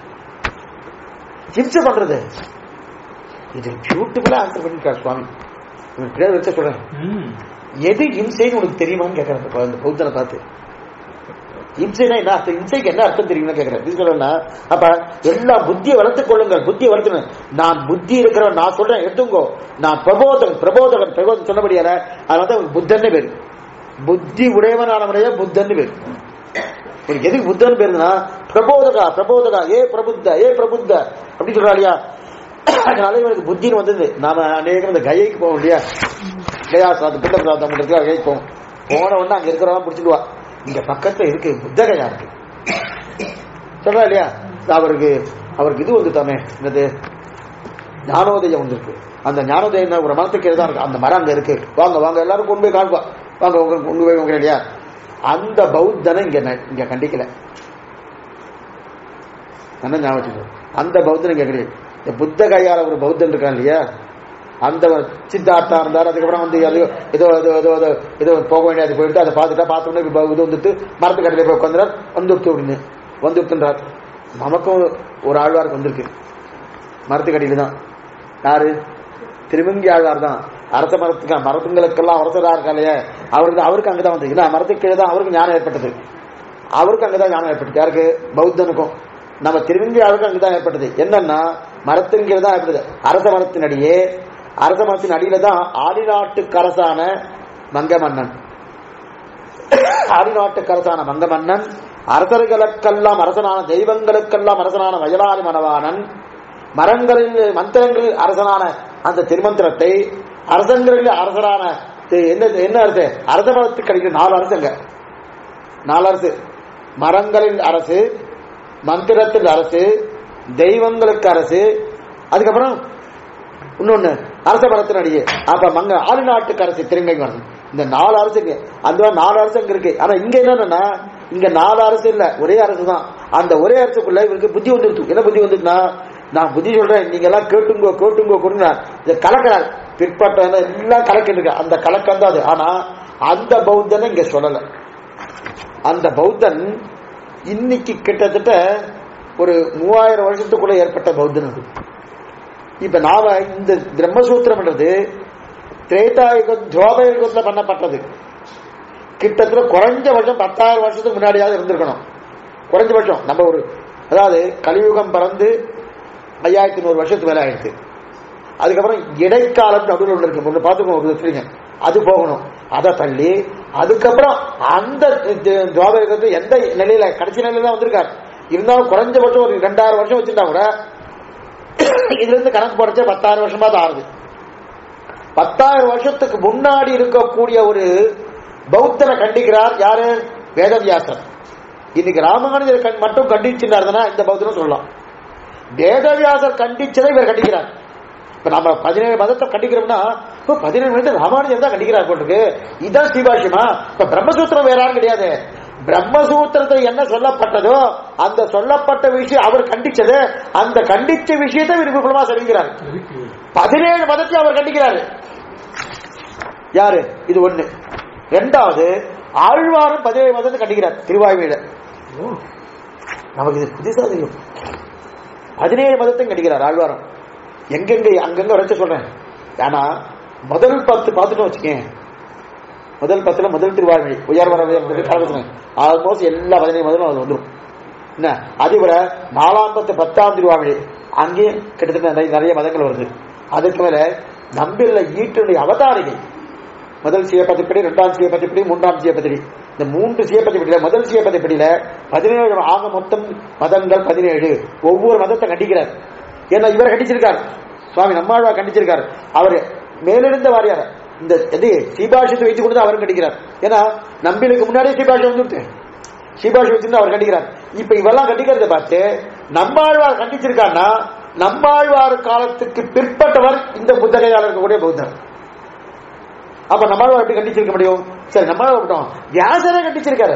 இம்சை பண்றது இது பியூட்டிஃபுல்லா ஆன்சர் பண்ணிருக்கார் சுவாமி இவன் பேர் வச்ச சொல்றேன் ம். எது இம்சைன்னு உனக்கு தெரியுமான்னு கேட்கறேன் இப்ப அந்த பௌத்தனை பார்த்து இம்சைனா என்ன அர்த்தம் இம்சைக்கு என்ன அர்த்தம் தெரியுமா கேட்கிறேன் எப்படி சொல்றேன்னா அப்ப எல்லா புத்தியை வளர்த்துக் கொள்ளுங்கள் புத்தியை வளர்த்துக்கணும் நான் புத்தி இருக்கிறவன் நான் சொல்றேன் எடுத்துங்கோ நான் பிரபோதகன் பிரபோதகன் பிரபோதன் சொன்னபடியால அதனால தான் அவனுக்கு புத்தன்னு பேரு புத்தி உடையவனானவனையே புத்தன்னு பேரு உனக்கு எதுக்கு புத்தன் பேருனா பிரபோதகா பிரபோதகா ஏ பிரபுத்த ஏ பிரபுத்த அப்படி சொல்றா இல்லையா அதனால இவனுக்கு புத்தின்னு வந்தது நாம அநேகம் இந்த கயைக்கு போவோம் இல்லையா கயா சாதம் பிண்ட சாதம் பண்றதுக்கு கயைக்கு போவோம் போன உடனே அங்க இருக்கிறவங்க பிடிச்சிடுவா இங்க பக்கத்துல இருக்கு புத்த கயா இருக்கு சொல்றா இல்லையா அவருக்கு அவருக்கு இது வந்து தானே என்னது ஞானோதயம் வந்திருக்கு அந்த ஞானோதயம் ஒரு மரத்துக்கு தான் இருக்கு அந்த மரம் அங்க இருக்கு வாங்க வாங்க எல்லாரும் கொண்டு போய் காண்பா வாங்க உங்க கொண்டு போய் உங்க இல்லையா அந்த பௌத்தனை இங்க ந- இங்க கண்டிக்கல என்ன ஞாபகம் வச்சுக்கோ. அந்த பௌத்தன் இங்க கிடையாது இந்த புத்த கையால ஒரு பௌத்தன் இருக்கான் இல்லையா அந்த சித்தார்த்தா இருந்தார் அதுக்கப்புறம் வந்து அது ஏதோ ஏதோ ஏதோ ஏதோ ஏதோ போக வேண்டியது போயிட்டு அதை பார்த்துட்டா பார்த்தோன்னே இப்ப இது வந்துட்டு மரத்து கடையில் போய் உட்காந்துறார் வந்துடுத்து அப்படின்னு வந்துடுத்துன்றார் நமக்கும் ஒரு ஆழ்வாருக்கு வந்திருக்கு மரத்துக்கடியில தான் யாரு திருமங்கி ஆழ்வார் தான் அரச மரத்துக்கு மரத்துங்களுக்கெல்லாம் அரசரா இருக்கா இல்லையா அவருக்கு அவருக்கு அங்கதான் வந்து இல்ல மரத்துக்கு கீழே தான் அவருக்கு ஞானம் ஏற்பட்டது அவருக்கு அங்கதான் ஞானம் ஏற்பட்டது யாருக்கு பௌத்தனுக்கும் நம்ம திருமங்கி ஆளுக்கு அங்கதான் ஏற்பட்டது என்னன்னா மரத்தின் கீழே தான் ஏற்பட்டது அரச மரத்தின் அடியே அரச மரத்தின் அடியில தான் ஆடிநாட்டுக்கு அரசான மங்க மன்னன் ஆடிநாட்டுக்கு அரசான மங்க மன்னன் அரசர்களுக்கெல்லாம் அரசனான தெய்வங்களுக்கெல்லாம் அரசனான வயலாளி மணவானன் மரங்களில் மந்திரங்களில் அரசனான அந்த திருமந்திரத்தை அரசங்களில் அரசரான தி- என்ன என்ன அரசு அரச மரத்துக்கு கிடைக்கிற நாலு அரசுங்க நாலு அரசு மரங்களில் அரசு மந்திரத்தில் அரசு தெய்வங்களுக்கு அரசு அதுக்கப்புறம் இன்னொன்னு அரச மரத்தின் அடியே அப்ப மங்க ஆளு நாட்டுக்கு அரசு திருங்கை அரசு இந்த நாலு அரசுங்க அந்த மாதிரி நாலு அரசு அங்க இருக்கு ஆனா இங்க என்னன்னா இங்க நாலு அரசு இல்ல ஒரே அரசு தான் அந்த ஒரே அரசுக்குள்ள இவருக்கு புத்தி வந்துருச்சு என்ன புத்தி வந்துட்டுனா நான் புத்தி சொல்றேன் நீங்க எல்லாம் கேட்டுங்கோ கேட்டுங்கோ கொடுங்க இதை கலக்கிறார் பிற்பட்ட எல்லாம் கலக்கிட்டு இருக்கு அந்த கலக்கம் தான் அது ஆனா அந்த பௌத்தனை இங்க சொல்லல அந்த பௌத்தன் இன்னைக்கு கிட்டத்தட்ட ஒரு மூவாயிரம் வருஷத்துக்குள்ள ஏற்பட்ட பௌத்தன் அது இப்ப நாம இந்த பிரம்மசூத்திரம்ன்றது திரேதாயுக துரோபயுகத்துல பண்ணப்பட்டது கிட்டத்தட்ட குறைஞ்ச வருஷம் பத்தாயிரம் வருஷத்துக்கு முன்னாடியாவது இருந்திருக்கணும் குறைஞ்ச வருஷம் நம்ம ஒரு அதாவது கலியுகம் பறந்து ஐயாயிரத்தி நூறு வருஷத்துக்கு மேல ஆயிடுச்சு அதுக்கப்புறம் இடைக்காலம் நடுவில் ஒன்று இருக்கு ஒன்று பார்த்துக்கோங்க ஒரு சொல்லுங்க அது போகணும் அதை தள்ளி அதுக்கப்புறம் அந்த துவாபகத்து எந்த நிலையில கடைசி நிலையில தான் வந்திருக்கார் இருந்தாலும் குறைஞ்சபட்சம் ஒரு ரெண்டாயிரம் வருஷம் வச்சிருந்தா கூட இதுல இருந்து கணக்கு போடச்சே பத்தாயிரம் வருஷமா தான் ஆகுது பத்தாயிரம் வருஷத்துக்கு முன்னாடி இருக்கக்கூடிய ஒரு பௌத்தரை கண்டிக்கிறார் யாரு வேதவியாசர் இன்னைக்கு ராமானுஜர் கண்- மட்டும் கண்டிச்சிருந்தாருன்னா இந்த பௌத்தரும் சொல்லலாம் வேதவியாசர் கண்டிச்சதை இவர் கண்டிக்கிறார் இப்ப நம்ம பதினேழு மதத்தை கண்டிக்கிறோம்னா இப்ப பதினேழு மதத்தை ராமானுஜர் தான் கண்டிக்கிறார் போட்டுருக்கு இதுதான் ஸ்ரீபாஷ்யமா இப்ப பிரம்மசூத்திரம் வேற யாரும் கிடையாது பிரம்மசூத்திரத்தில் என்ன சொல்லப்பட்டதோ அந்த சொல்லப்பட்ட விஷயம் அவர் கண்டிச்சது அந்த கண்டிச்ச விஷயத்தை இவர் விபுலமா சொல்லுகிறார் பதினேழு மதத்தை அவர் கண்டிக்கிறாரு யாரு இது ஒண்ணு ரெண்டாவது ஆழ்வாரும் பதினேழு மதத்தை கண்டிக்கிறார் திருவாய்மையில நமக்கு இது புதுசா தெரியும் பதினேழு மதத்தையும் கண்டிக்கிறார் ஆழ்வாரம் எங்கெங்க அங்கங்க வரைச்ச சொல்றேன் ஆனா முதல் பத்து பார்த்துட்டு வச்சுக்கேன் முதல் பத்துல முதல் திருவாழ்மொழி உயர்வர ஆல்மோஸ்ட் எல்லா பதினேழு மதமும் அதுல வந்துடும் என்ன அதே போல நாலாம் பத்து பத்தாம் திருவாழ்மொழி அங்கேயும் கிட்டத்தட்ட நிறைய நிறைய மதங்கள் வருது அதுக்கு மேல நம்பிள்ள ஈட்டுடைய அவதாரிகை முதல் சிவப்பதிப்படி இரண்டாம் சிவப்பதிப்படி மூன்றாம் சிவப்பதிப்படி இந்த மூன்று சிவப்பதிப்படியில முதல் சிவப்பதிப்படியில பதினேழு ஆக மொத்தம் மதங்கள் பதினேழு ஒவ்வொரு மதத்தை கண்டிக்கிறார் ஏன்னா இவர் கண்டிச்சிருக்கார் சுவாமி நம்மாழ்வா கண்டிச்சிருக்கார் அவர் மேலிருந்த வாரியார் இந்த எது சீபாஷத்தை வைத்துக் கொண்டு அவரும் கண்டிக்கிறார் ஏன்னா நம்பிலுக்கு முன்னாடியே சீபாஷம் வந்துட்டு சீபாஷம் வச்சிருந்து அவர் கண்டிக்கிறார் இப்ப இவெல்லாம் கண்டிக்கிறத பார்த்து நம்மாழ்வார் கண்டிச்சிருக்காருன்னா நம்மாழ்வார் காலத்துக்கு பிற்பட்டவர் இந்த புத்தகையாளர் இருக்கக்கூடிய பௌத்தர் அப்ப நம்மளால எப்படி கண்டிச்சிருக்க முடியும் சரி நம்மளால விட்டோம் வியாசரே கண்டிச்சிருக்காரு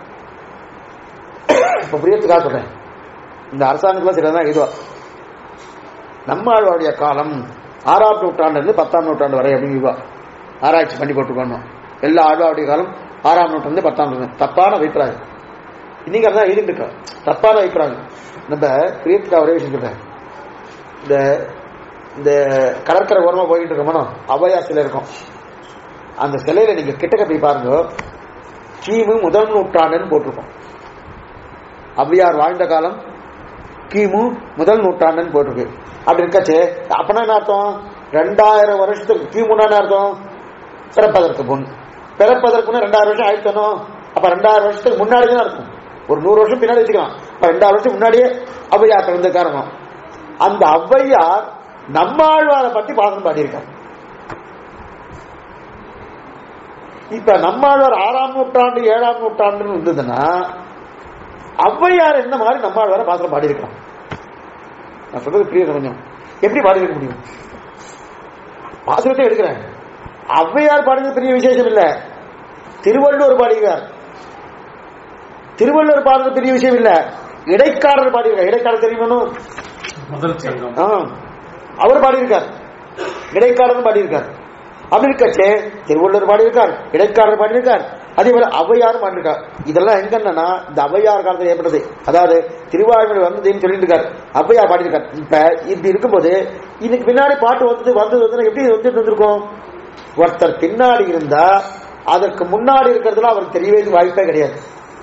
இப்ப புரியத்துக்காக சொல்றேன் இந்த அரசாங்கத்துல சிலதான் இதுவா நம்மளுடைய காலம் ஆறாம் நூற்றாண்டுல இருந்து பத்தாம் நூற்றாண்டு வரை அப்படின்னு இதுவா ஆராய்ச்சி பண்ணி போட்டுக்கணும் எல்லா ஆழ்வாருடைய காலம் ஆறாம் நூற்றாண்டு பத்தாம் நூற்றாண்டு தப்பான அபிப்பிராயம் இன்னைக்கு அதான் எழுதிட்டு இருக்கோம் தப்பான அபிப்பிராயம் நம்ம பிரியத்துக்கா ஒரே விஷயம் சொல்றேன் இந்த இந்த கடற்கரை ஓரமா போயிட்டு இருக்கோமோ அவ்வையா சிலை இருக்கும் அந்த சிலையில நீங்க கிட்டக்க போய் பாருங்க கிமு முதல் நூற்றாண்டுன்னு போட்டிருக்கோம் அவ்வையார் வாழ்ந்த காலம் கிமு முதல் நூற்றாண்டுன்னு போட்டிருக்கு அப்படி இருக்காச்சு அப்பனா என்ன அர்த்தம் ரெண்டாயிரம் வருஷத்துக்கு கிமுன்னா என்ன அர்த்தம் பிறப்பதற்கு முன் பிறப்பதற்கு முன்ன ரெண்டாயிரம் வருஷம் ஆயிடுத்தணும் அப்ப ரெண்டாயிரம் வருஷத்துக்கு முன்னாடி தான் இருக்கும் ஒரு நூறு வருஷம் பின்னாடி வச்சுக்கலாம் இப்ப ரெண்டாயிரம் வருஷம் முன்னாடியே ஔவையார் பிறந்த காரணம் அந்த ஔவையார் நம்மாழ்வாரை பத்தி பாடல் பாடியிருக்கார் இப்ப நம்மாழ்வார் ஆறாம் நூற்றாண்டு ஏழாம் நூற்றாண்டுன்னு இருந்ததுன்னா ஔவையார் என்ன மாதிரி நம்மாழ்வார பாத்திரம் பாடியிருக்கலாம் நான் சொல்றது புரியுது கொஞ்சம் எப்படி பாடியிருக்க முடியும் பாசுரத்தை எடுக்கிறேன் ஔவையார் பாடுறது பெரிய விசேஷம் இல்ல திருவள்ளுவர் பாடுகிறார் திருவள்ளுவர் பாடுறது பெரிய விஷயம் இல்ல இடைக்காரர் பாடியிருக்கார் இடைக்காரர் தெரியுமா முதல் சங்கம் ஆ, அவர் பாடியிருக்கார் இடைக்காரர் பாடியிருக்கார் அப்படி இருக்கச்சே திருவள்ளுவர் பாடியிருக்கார் இடைக்காரர் பாடியிருக்கார் அதே போல ஔவையார் பாடியிருக்கார் இதெல்லாம் எங்க என்னன்னா இந்த ஔவையார் காலத்தில் ஏற்பட்டது அதாவது திருவாழ்மொழி வந்ததுன்னு சொல்லிட்டு இருக்காரு ஔவையார் பாடியிருக்கார் இப்ப இப்படி இருக்கும்போது இதுக்கு பின்னாடி பாட்டு வந்தது வந்தது வந்து எப்படி வந்துட்டு வந்திருக்கும் ஒருத்தர் பின்னாடி இருந்தா அதற்கு முன்னாடி இருக்கிறதுல அவருக்கு தெரியவே வாய்ப்பே கிடையாது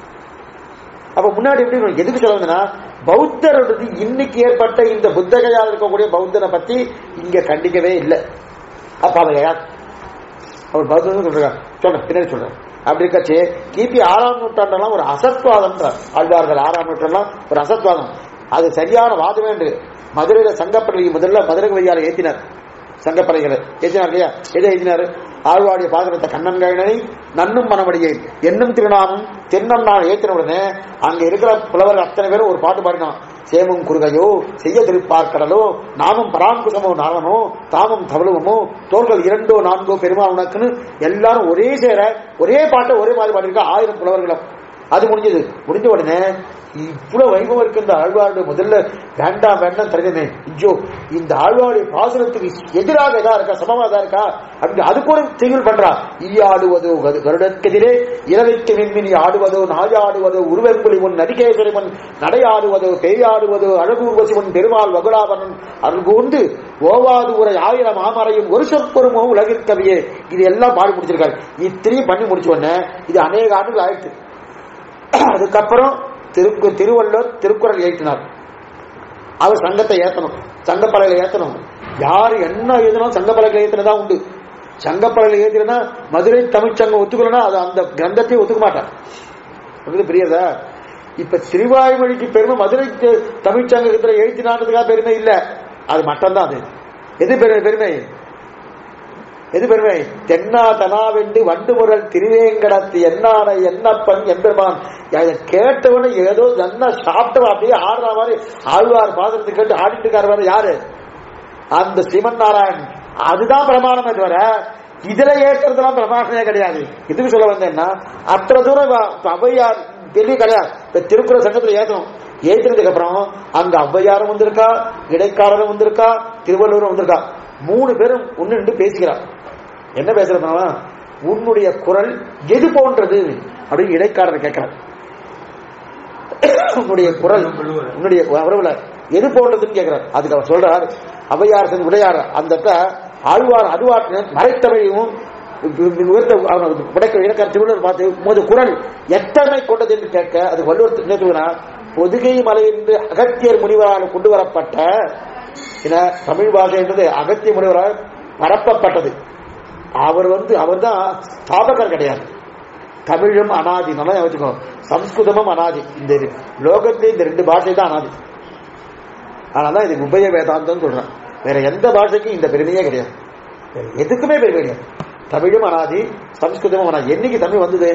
அப்ப முன்னாடி எப்படி இருக்கணும்? எதுக்கு சொல்ல வந்தேன்னா பௌத்தரோடது இன்னைக்கு ஏற்பட்ட இந்த புத்தகையால் இருக்கக்கூடிய பௌத்தனை பத்தி இங்க கண்டிக்கவே இல்லை அப்ப அவர் யார் அவர் பௌத்தம் சொல்றார் சொல்றேன் பின்னாடி சொல்றேன் அப்படி இருக்காச்சு கிபி ஆறாம் நூற்றாண்டெல்லாம் ஒரு அசத்வாதம் ஆழ்வார்கள் ஆறாம் நூற்றாண்டெல்லாம் ஒரு அசத்வாதம் அது சரியான வாதமே என்று மதுரையில சங்கப்பள்ளி முதல்ல மதுரை வழியால ஏத்தினார் சங்கப்படைகளை ஏத்தினார் இல்லையா எதை ஏத்தினாரு ஆழ்வாடிய பாதகத்தை கண்ணன்கழனை நன்னும் மனமடியை என்னும் திருநாமம் தென்னம் நான் ஏத்தின உடனே அங்க இருக்கிற புலவர்கள் அத்தனை பேரும் ஒரு பாட்டு பாடினான் சேமும் குறுகையோ செய்ய திருப்பார்க்கடலோ நாமும் பராங்குசமோ நாளனோ தாமும் தவழுவமோ தோள்கள் இரண்டோ நான்கோ பெருமா உனக்குன்னு எல்லாரும் ஒரே சேர ஒரே பாட்டை ஒரே மாதிரி பாடியிருக்கா ஆயிரம் புலவர்களும் அது முடிஞ்சது முடிஞ்ச உடனே இவ்வளவு வைபவம் இருக்கு இந்த ஆழ்வாருடைய முதல்ல வேண்டாம் வேண்டாம் தெரிஞ்சனே ஐயோ இந்த ஆழ்வாருடைய பாசனத்துக்கு எதிராக இதா இருக்கா சமமா இதா இருக்கா அப்படின்னு அது கூட திகில் பண்றா ஈயாடுவதோ கரு- கருடற்கெதிரே இரவைக்கு மின்மினி ஆடுவதோ நாயாடுவதோ உருவெம்புலி முன் நதிகேசரி முன் நடையாடுவதோ பேயாடுவதோ அழகூர்வசி முன் பெருமாள் வகுடாபரன் அருகூந்து ஓவாது உரை ஆயிரம் ஆமரையும் ஒரு சொற்பொருமோ உலகிற்கவியே இது எல்லாம் பாடி முடிச்சிருக்காரு இத்தனையும் பண்ணி முடிச்ச உடனே இது அநேக ஆண்டுகள் ஆயிடுச்சு அதுக்கப்புறம் திருக்கு திருவள்ளுவர் திருக்குறள் ஏற்றினார் அவர் சங்கத்தை ஏத்தணும் சங்கப்பலையில ஏத்தணும் யார் என்ன எழுதினாலும் சங்கப்பலையில ஏத்தினதா உண்டு சங்கப்பலையில ஏத்தினா மதுரை தமிழ்ச்சங்கம் ஒத்துக்கலன்னா அது அந்த கிரந்தத்தையும் ஒத்துக்க மாட்டார் உங்களுக்கு புரியுதா இப்ப திருவாய்மொழிக்கு பெருமை மதுரை த- தமிழ்ச் சங்கத்துல எழுதி நாட்டத்துக்காக பெருமை இல்ல அது மட்டும்தான் அது எது பெருமை பெருமை எது பெருமை தென்னா தனாவெண்டு வண்டு முரல் திருவேங்கடத்து என்னான என்னப்பன் எம்பெருமான் அதை கேட்டவன ஏதோ நல்லா சாப்பிட்டவன் அப்படியே ஆடுற மாதிரி ஆழ்வார் பாதத்தை கேட்டு ஆடிட்டு இருக்காரு யாரு அந்த ஸ்ரீமன் நாராயண் அதுதான் பிரமாணமே தவிர இதுல ஏற்றுறதுலாம் பிரமாணமே கிடையாது இதுக்கு சொல்ல வந்தேன்னா அத்தனை தூரம் வ- இப்ப ஔவையார் பெரிய கிடையாது இப்ப திருக்குறள் சங்கத்துல ஏற்றணும் ஏற்றினதுக்கு அப்புறம் அங்க ஔவையாரும் வந்திருக்கா இடைக்காலரும் வந்திருக்கா திருவள்ளுவரும் வந்திருக்கா மூணு பேரும் ஒன்னு நின்று பேசிக்கிறார் என்ன பேசுறதுனா உன்னுடைய குரல் எது போன்றது அப்படின்னு இடைக்காரர் கேட்கிறார் உன்னுடைய குரல் உன்னுடைய உறவுல எது போன்றதுன்னு கேட்கிறார் அதுக்கு அவர் சொல்றார் அவையார் சென்று உடையார் அந்த இடத்துல ஆழ்வார் அதுவாற்றின மறைத்தவையும் உயர்த்த அவர் உடைக்க இலக்கார திருவள்ளுவர் பார்த்து உமது குரல் எத்தனை கொண்டது என்று கேட்க அது வள்ளுவர் நினைத்துகிறார் பொதுகை மலை என்று அகத்தியர் முனிவரால் கொண்டு வரப்பட்ட என தமிழ் பாஷை என்றது அகத்திய முனிவரால் பரப்பப்பட்டது அவர் வந்து அவர் தான் ஸ்தாபகர் கிடையாது தமிழும் அனாதி நல்லா வச்சுக்கோ சம்ஸ்கிருதமும் அனாதி இந்த இது. லோகத்திலே இந்த ரெண்டு பாஷை தான் அனாதி அதனால இது உபய வேதாந்தம் சொல்றேன் வேற எந்த பாஷைக்கும் இந்த பெருமையே கிடையாது வேற எதுக்குமே பெருமை கிடையாது தமிழும் அனாதி சம்ஸ்கிருதமும் அனாதி என்னைக்கு தமிழ் வந்தது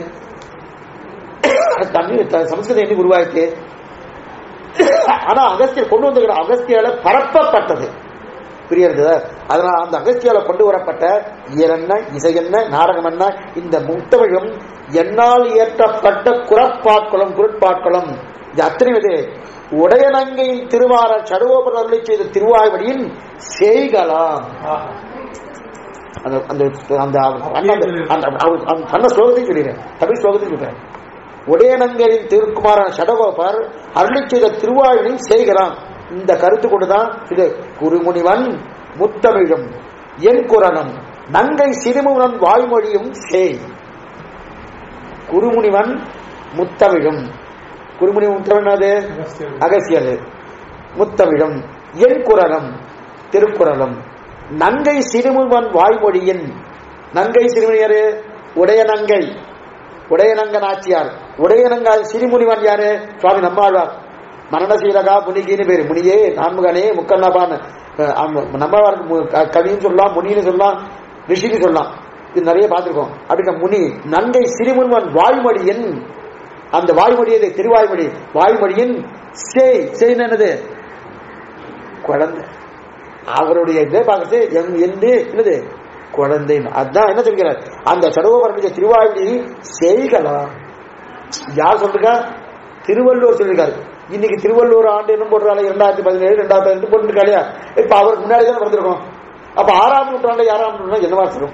தமிழ் த- சம்ஸ்கிருதம் என்னைக்கு உருவாயிருக்கு ஆனா அகஸ்தியர் கொண்டு வந்துக்கிற அகஸ்தியால பரப்பப்பட்டது புரியுறது அதனால அந்த அகஸ்தியால கொண்டு வரப்பட்ட இயல் என்ன இசை என்ன நாடகம் என்ன இந்த முத்தமிழும் என்னால் இயற்றப்பட்ட குரப்பாட்களும் குரட்பாட்களும் இது அத்தனை இது உடையநங்கையின் திருவார சடுவோபர் அருளை செய்த திருவாய்வடியின் செய்கலாம் அந்த அந்த அந்த அந்த அந்த அவர் அந்த பண்ண ஸ்லோகத்தையும் சொல்லிடுறேன் தமிழ் ஸ்லோகத்தையும் சொல்றேன் உடையநங்கரின் திருக்குமாரான சடகோபர் அருளி செய்த திருவாழினை செய்கிறான் இந்த கருத்து கொண்டுதான் இது குருமுனிவன் முத்தமிழும் என் குரனும் நங்கை சிறுமுனன் வாய்மொழியும் செய் குருமுனிவன் முத்தமிழும் குருமுனிவன் முத்தமிழ் அது அகசியது முத்தமிழும் என் குரலும் திருக்குறளும் நங்கை சிறுமுவன் வாய்மொழியின் நங்கை சிறுமுனியரு உடைய நங்கை உடையநங்க நாச்சியார் உடையநங்க சிறுமுனிவன் யாரு சுவாமி நம்மாழ்வார் மரணசீலகா முனிகின்னு பேரு முனியே நான்முகனே முக்கண்ணபான் நம்மாழ்வார் மு- க- கவின்னு சொல்லலாம் முனின்னு சொல்லலாம் ரிஷின்னு சொல்லலாம் இது நிறைய பார்த்திருக்கோம் அப்படின்னா முனி நங்கை சிறுமுன்வன் வாய்மொழியின் அந்த வாய்மொழி எது திருவாய்மொழி வாய்மொழியின் சேய் செய்ன்னு என்னது குழந்தை அவருடைய இதே பார்க்கறது என் என்று என்னது குழந்தை அதான் என்ன சொல்கிறார் அந்த சடகோபரனுடைய திருவாய்மொழி செய்கலாம் யார் சொல்லிருக்கா திருவள்ளுவர் சொல்லியிருக்காரு இன்னைக்கு திருவள்ளுவர் ஆண்டு என்ன போடுறாங்க இரண்டாயிரத்தி பதினேழு ரெண்டாயிரத்தி பதினெட்டு போட்டுருக்கா இல்லையா இப்ப அவருக்கு முன்னாடி தானே பிறந்திருக்கோம் அப்ப ஆறாம் நூற்றாண்டு ஆறாம் நூற்றாண்டு என்னவா சொல்லும்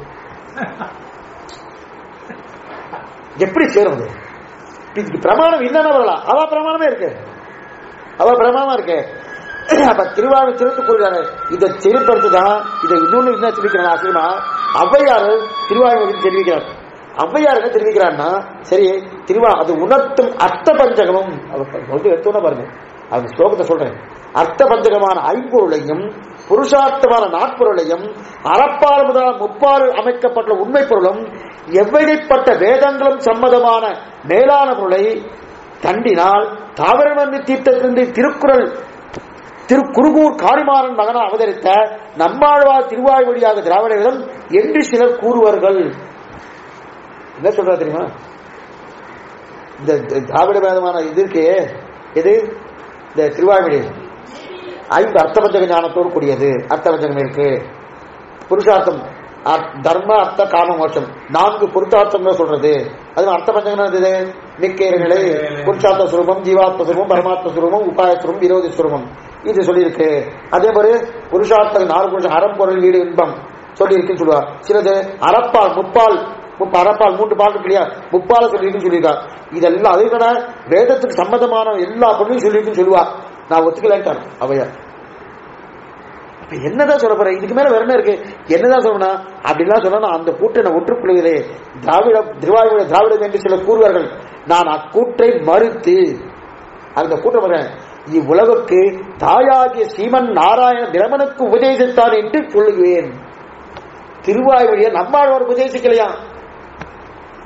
எப்படி சேரும் அது இதுக்கு பிரமாணம் என்னென்ன வரலாம் அவ பிரமாணமே இருக்கு அவ பிரமாணமா இருக்கு அப்ப திருவாரூர் திருத்து கூறுகிறாரு இதை திருப்பறது தான் இதை இன்னொன்னு என்ன தெரிவிக்கிறாங்க ஆசிரியமா ஔவையார் திருவாரூர் தெரிவிக்கிறார் ஔவையார் என்ன தெரிவிக்கிறார்னா சரி திருவா அது உணர்த்தும் அர்த்த பஞ்சகமும் அவர் வந்து எடுத்தோன்னா பாருங்க அந்த ஸ்லோகத்தை சொல்றேன் அர்த்த பஞ்சகமான ஐம்பொருளையும் புருஷார்த்தமான நாட்பொருளையும் அறப்பால் முதலான முப்பால் அமைக்கப்பட்ட உண்மை பொருளும் எவ்வகைப்பட்ட வேதங்களும் சம்மதமான மேலான பொருளை தண்டினால் தாவரமன்று தீர்த்தத்திலிருந்து திருக்குறள் திரு குருகூர் காரிமாறன் மகனா அவதரித்த நம்மாழ்வார் திருவாய்மொழியாக திராவிடர்களும் என்று சிலர் கூறுவார்கள் என்ன சொல்றா தெரியுமா இந்த இந்த திராவிட வேதமான இது இருக்கே எது இந்த திருவாய்மொழி ஐந்து அர்த்தபஞ்சக ஞானத்தோடு கூடியது அர்த்தபஞ்சகம் இருக்கு புருஷார்த்தம் அர்- தர்ம அர்த்த காம மோட்சம் நான்கு புருஷார்த்தம் சொல்றது அது அர்த்தபஞ்சகம் என்னது மிக்க நிலை புருஷார்த்த சுரூபம் ஜீவாத்ம சுரூபம் பரமாத்ம சுரூபம் உபாய சுரூபம் விரோதி சுரூபம் இது சொல்லியிருக்கு அதே மாதிரி புருஷார்த்தம் நாலு புருஷம் அறம் பொருள் வீடு இன்பம் சொல்லியிருக்குன்னு சொல்லுவா சிலது அறப்பால் முப்பால் முப்ப அறப்பால் மூன்று பால் இருக்கு இல்லையா முப்பால சொல்லியிருக்குன்னு சொல்லியிருக்கா இதெல்லாம் அதே விட வேதத்துக்கு சம்மதமான எல்லா பொருளையும் சொல்லியிருக்குன்னு சொல்லுவா நான் ஒத்துக்கலன்ட்டான் அவையா அப்ப என்னதான் சொல்ல போறேன் இதுக்கு மேல வேற என்ன இருக்கு என்னதான் சொல்லணும் அப்படிலாம் சொன்னா அந்த கூட்டை நான் ஒற்றுக்கொள்கிறே திராவிட திருவாயுடைய திராவிடம் என்று சில கூறுவார்கள் நான் அக்கூற்றை மறுத்து அந்த கூட்டம் வரேன் இவ்வுலகுக்கு தாயாகிய ஸ்ரீமன் நாராயண பிரமனுக்கு உபதேசித்தான் என்று சொல்லுவேன் திருவாய்மொழியை நம்மாழ்வார் உபதேசிக்கலையா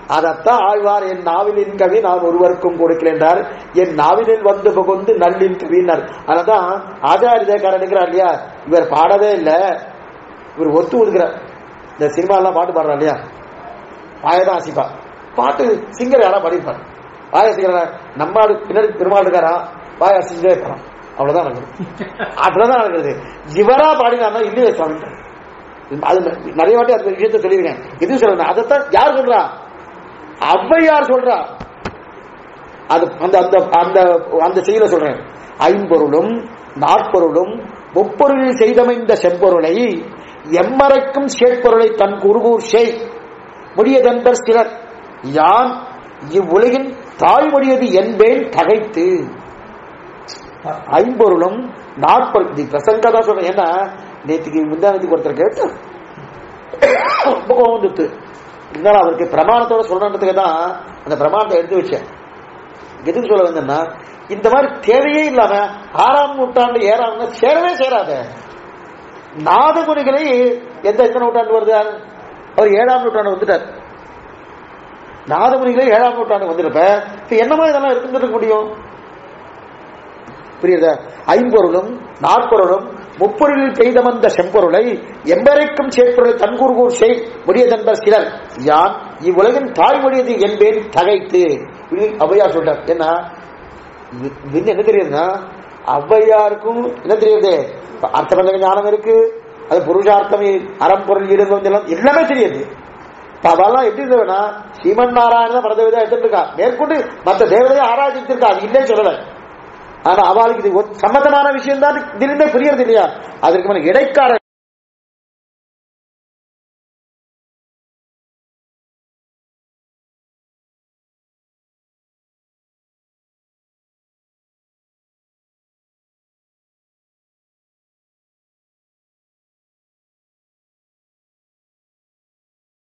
அதத்தான் ஆழ்வார் என் நாவிலின் கவி நான் ஒருவருக்கும் கொடுக்கல என்றார் என் நாவிலில் வந்து புகுந்து நல்லின் கவினார் அதனால்தான் ஆச்சாரிய தேக்காரர் எடுக்கிறார் இல்லையா இவர் பாடவே இல்லை இவர் ஒத்து ஒதுக்கிறார் இந்த சினிமா எல்லாம் பாட்டு பாடுறா இல்லையா வாயதான் ஆசிப்பா பாட்டு சிங்கர் யாரா பாடிப்பார் வாய சிங்கர் நம்ம ஆளு பின்னாடி பெருமாள் இருக்காரா வாய அசிஞ்சே இருக்காராம் அவ்வளவுதான் நடக்குது அப்படிதான் நடக்குது இவரா பாடினார்னா இல்லையே சுவாமி அது நிறைய வாட்டி அந்த விஷயத்த சொல்லியிருக்கேன் இது சொல்லணும் அதைத்தான் யார் சொல்றா ஔவையார் சொல்றா அது அந்த அந்த அந்த அந்த செய்தியில சொல்றேன் ஐம்பொருளும் நாற்பொருளும் முப்பொருளில் செய்தமைந்த செம்பொருளை எம்மறைக்கும் சேட்பொருளை தன் குருகூர் செய் முடியதென்பர் சிலர் யான் இவ்வுலகின் தாய்மொழியது என்பேன் தகைத்து ஐம்பொருளும் நாற்பொருள் இது பிரசங்கா தான் சொல்றேன் ஏன்னா நேற்றுக்கு முந்தானத்துக்கு ஒருத்தர் கேட்டு ரொம்ப கோவம் வந்துட்டு இருந்தாலும் அவருக்கு பிரமாணத்தோட சொல்லணுன்றதுக்கு தான் அந்த பிரமாணத்தை எடுத்து வச்சேன் எதுக்கு சொல்ல வந்தேன்னா இந்த மாதிரி தேவையே இல்லாம ஆறாம் நூற்றாண்டு ஏறாம் சேரவே சேராத நாதகுணிகளை எந்த எத்தனை நூற்றாண்டு வருது அவர் ஏழாம் நூற்றாண்டு வந்துட்டார் நாதமுனிகளே ஏழாம் நூற்றாண்டு வந்திருப்ப இப்ப என்னமா இதெல்லாம் இருந்துருக்க முடியும் புரியுதா ஐம்பொருளும் நாற்பொருளும் முப்பொருளில் செய்தமந்த செம்பொருளை எம்பரைக்கும் சேர்ப்பொருளை தன்கூர்கூர் செய் முடியதென்பர் சிலர் யான் இவ்வுலகின் தாய்மொழியது என்பேன் தகைத்து இது ஔவையார் சொல்றார் என்ன இது- இது என்ன தெரியுதுன்னா ஔவையாருக்கும் என்ன தெரியுது அர்த்தபந்த ஞானம் இருக்கு அது புருஷார்த்தம் அறம்பொருள் ஈடுதல் எல்லாம் எல்லாமே தெரியுது இப்ப அவெல்லாம் எப்படி இருந்தவனா ஸ்ரீமன் நாராயண பரதேவதா எடுத்துட்டு இருக்கா மேற்கொண்டு மற்ற தேவதையை ஆராய்ச்சிருக்கா அது இல்லைன்னு சொல்லல ஆனா அவளுக்கு இது ஒரு சம்மதமான விஷயம் தான் திடீர்னு புரியறது இல்லையா அதற்கு மேல இடைக்கார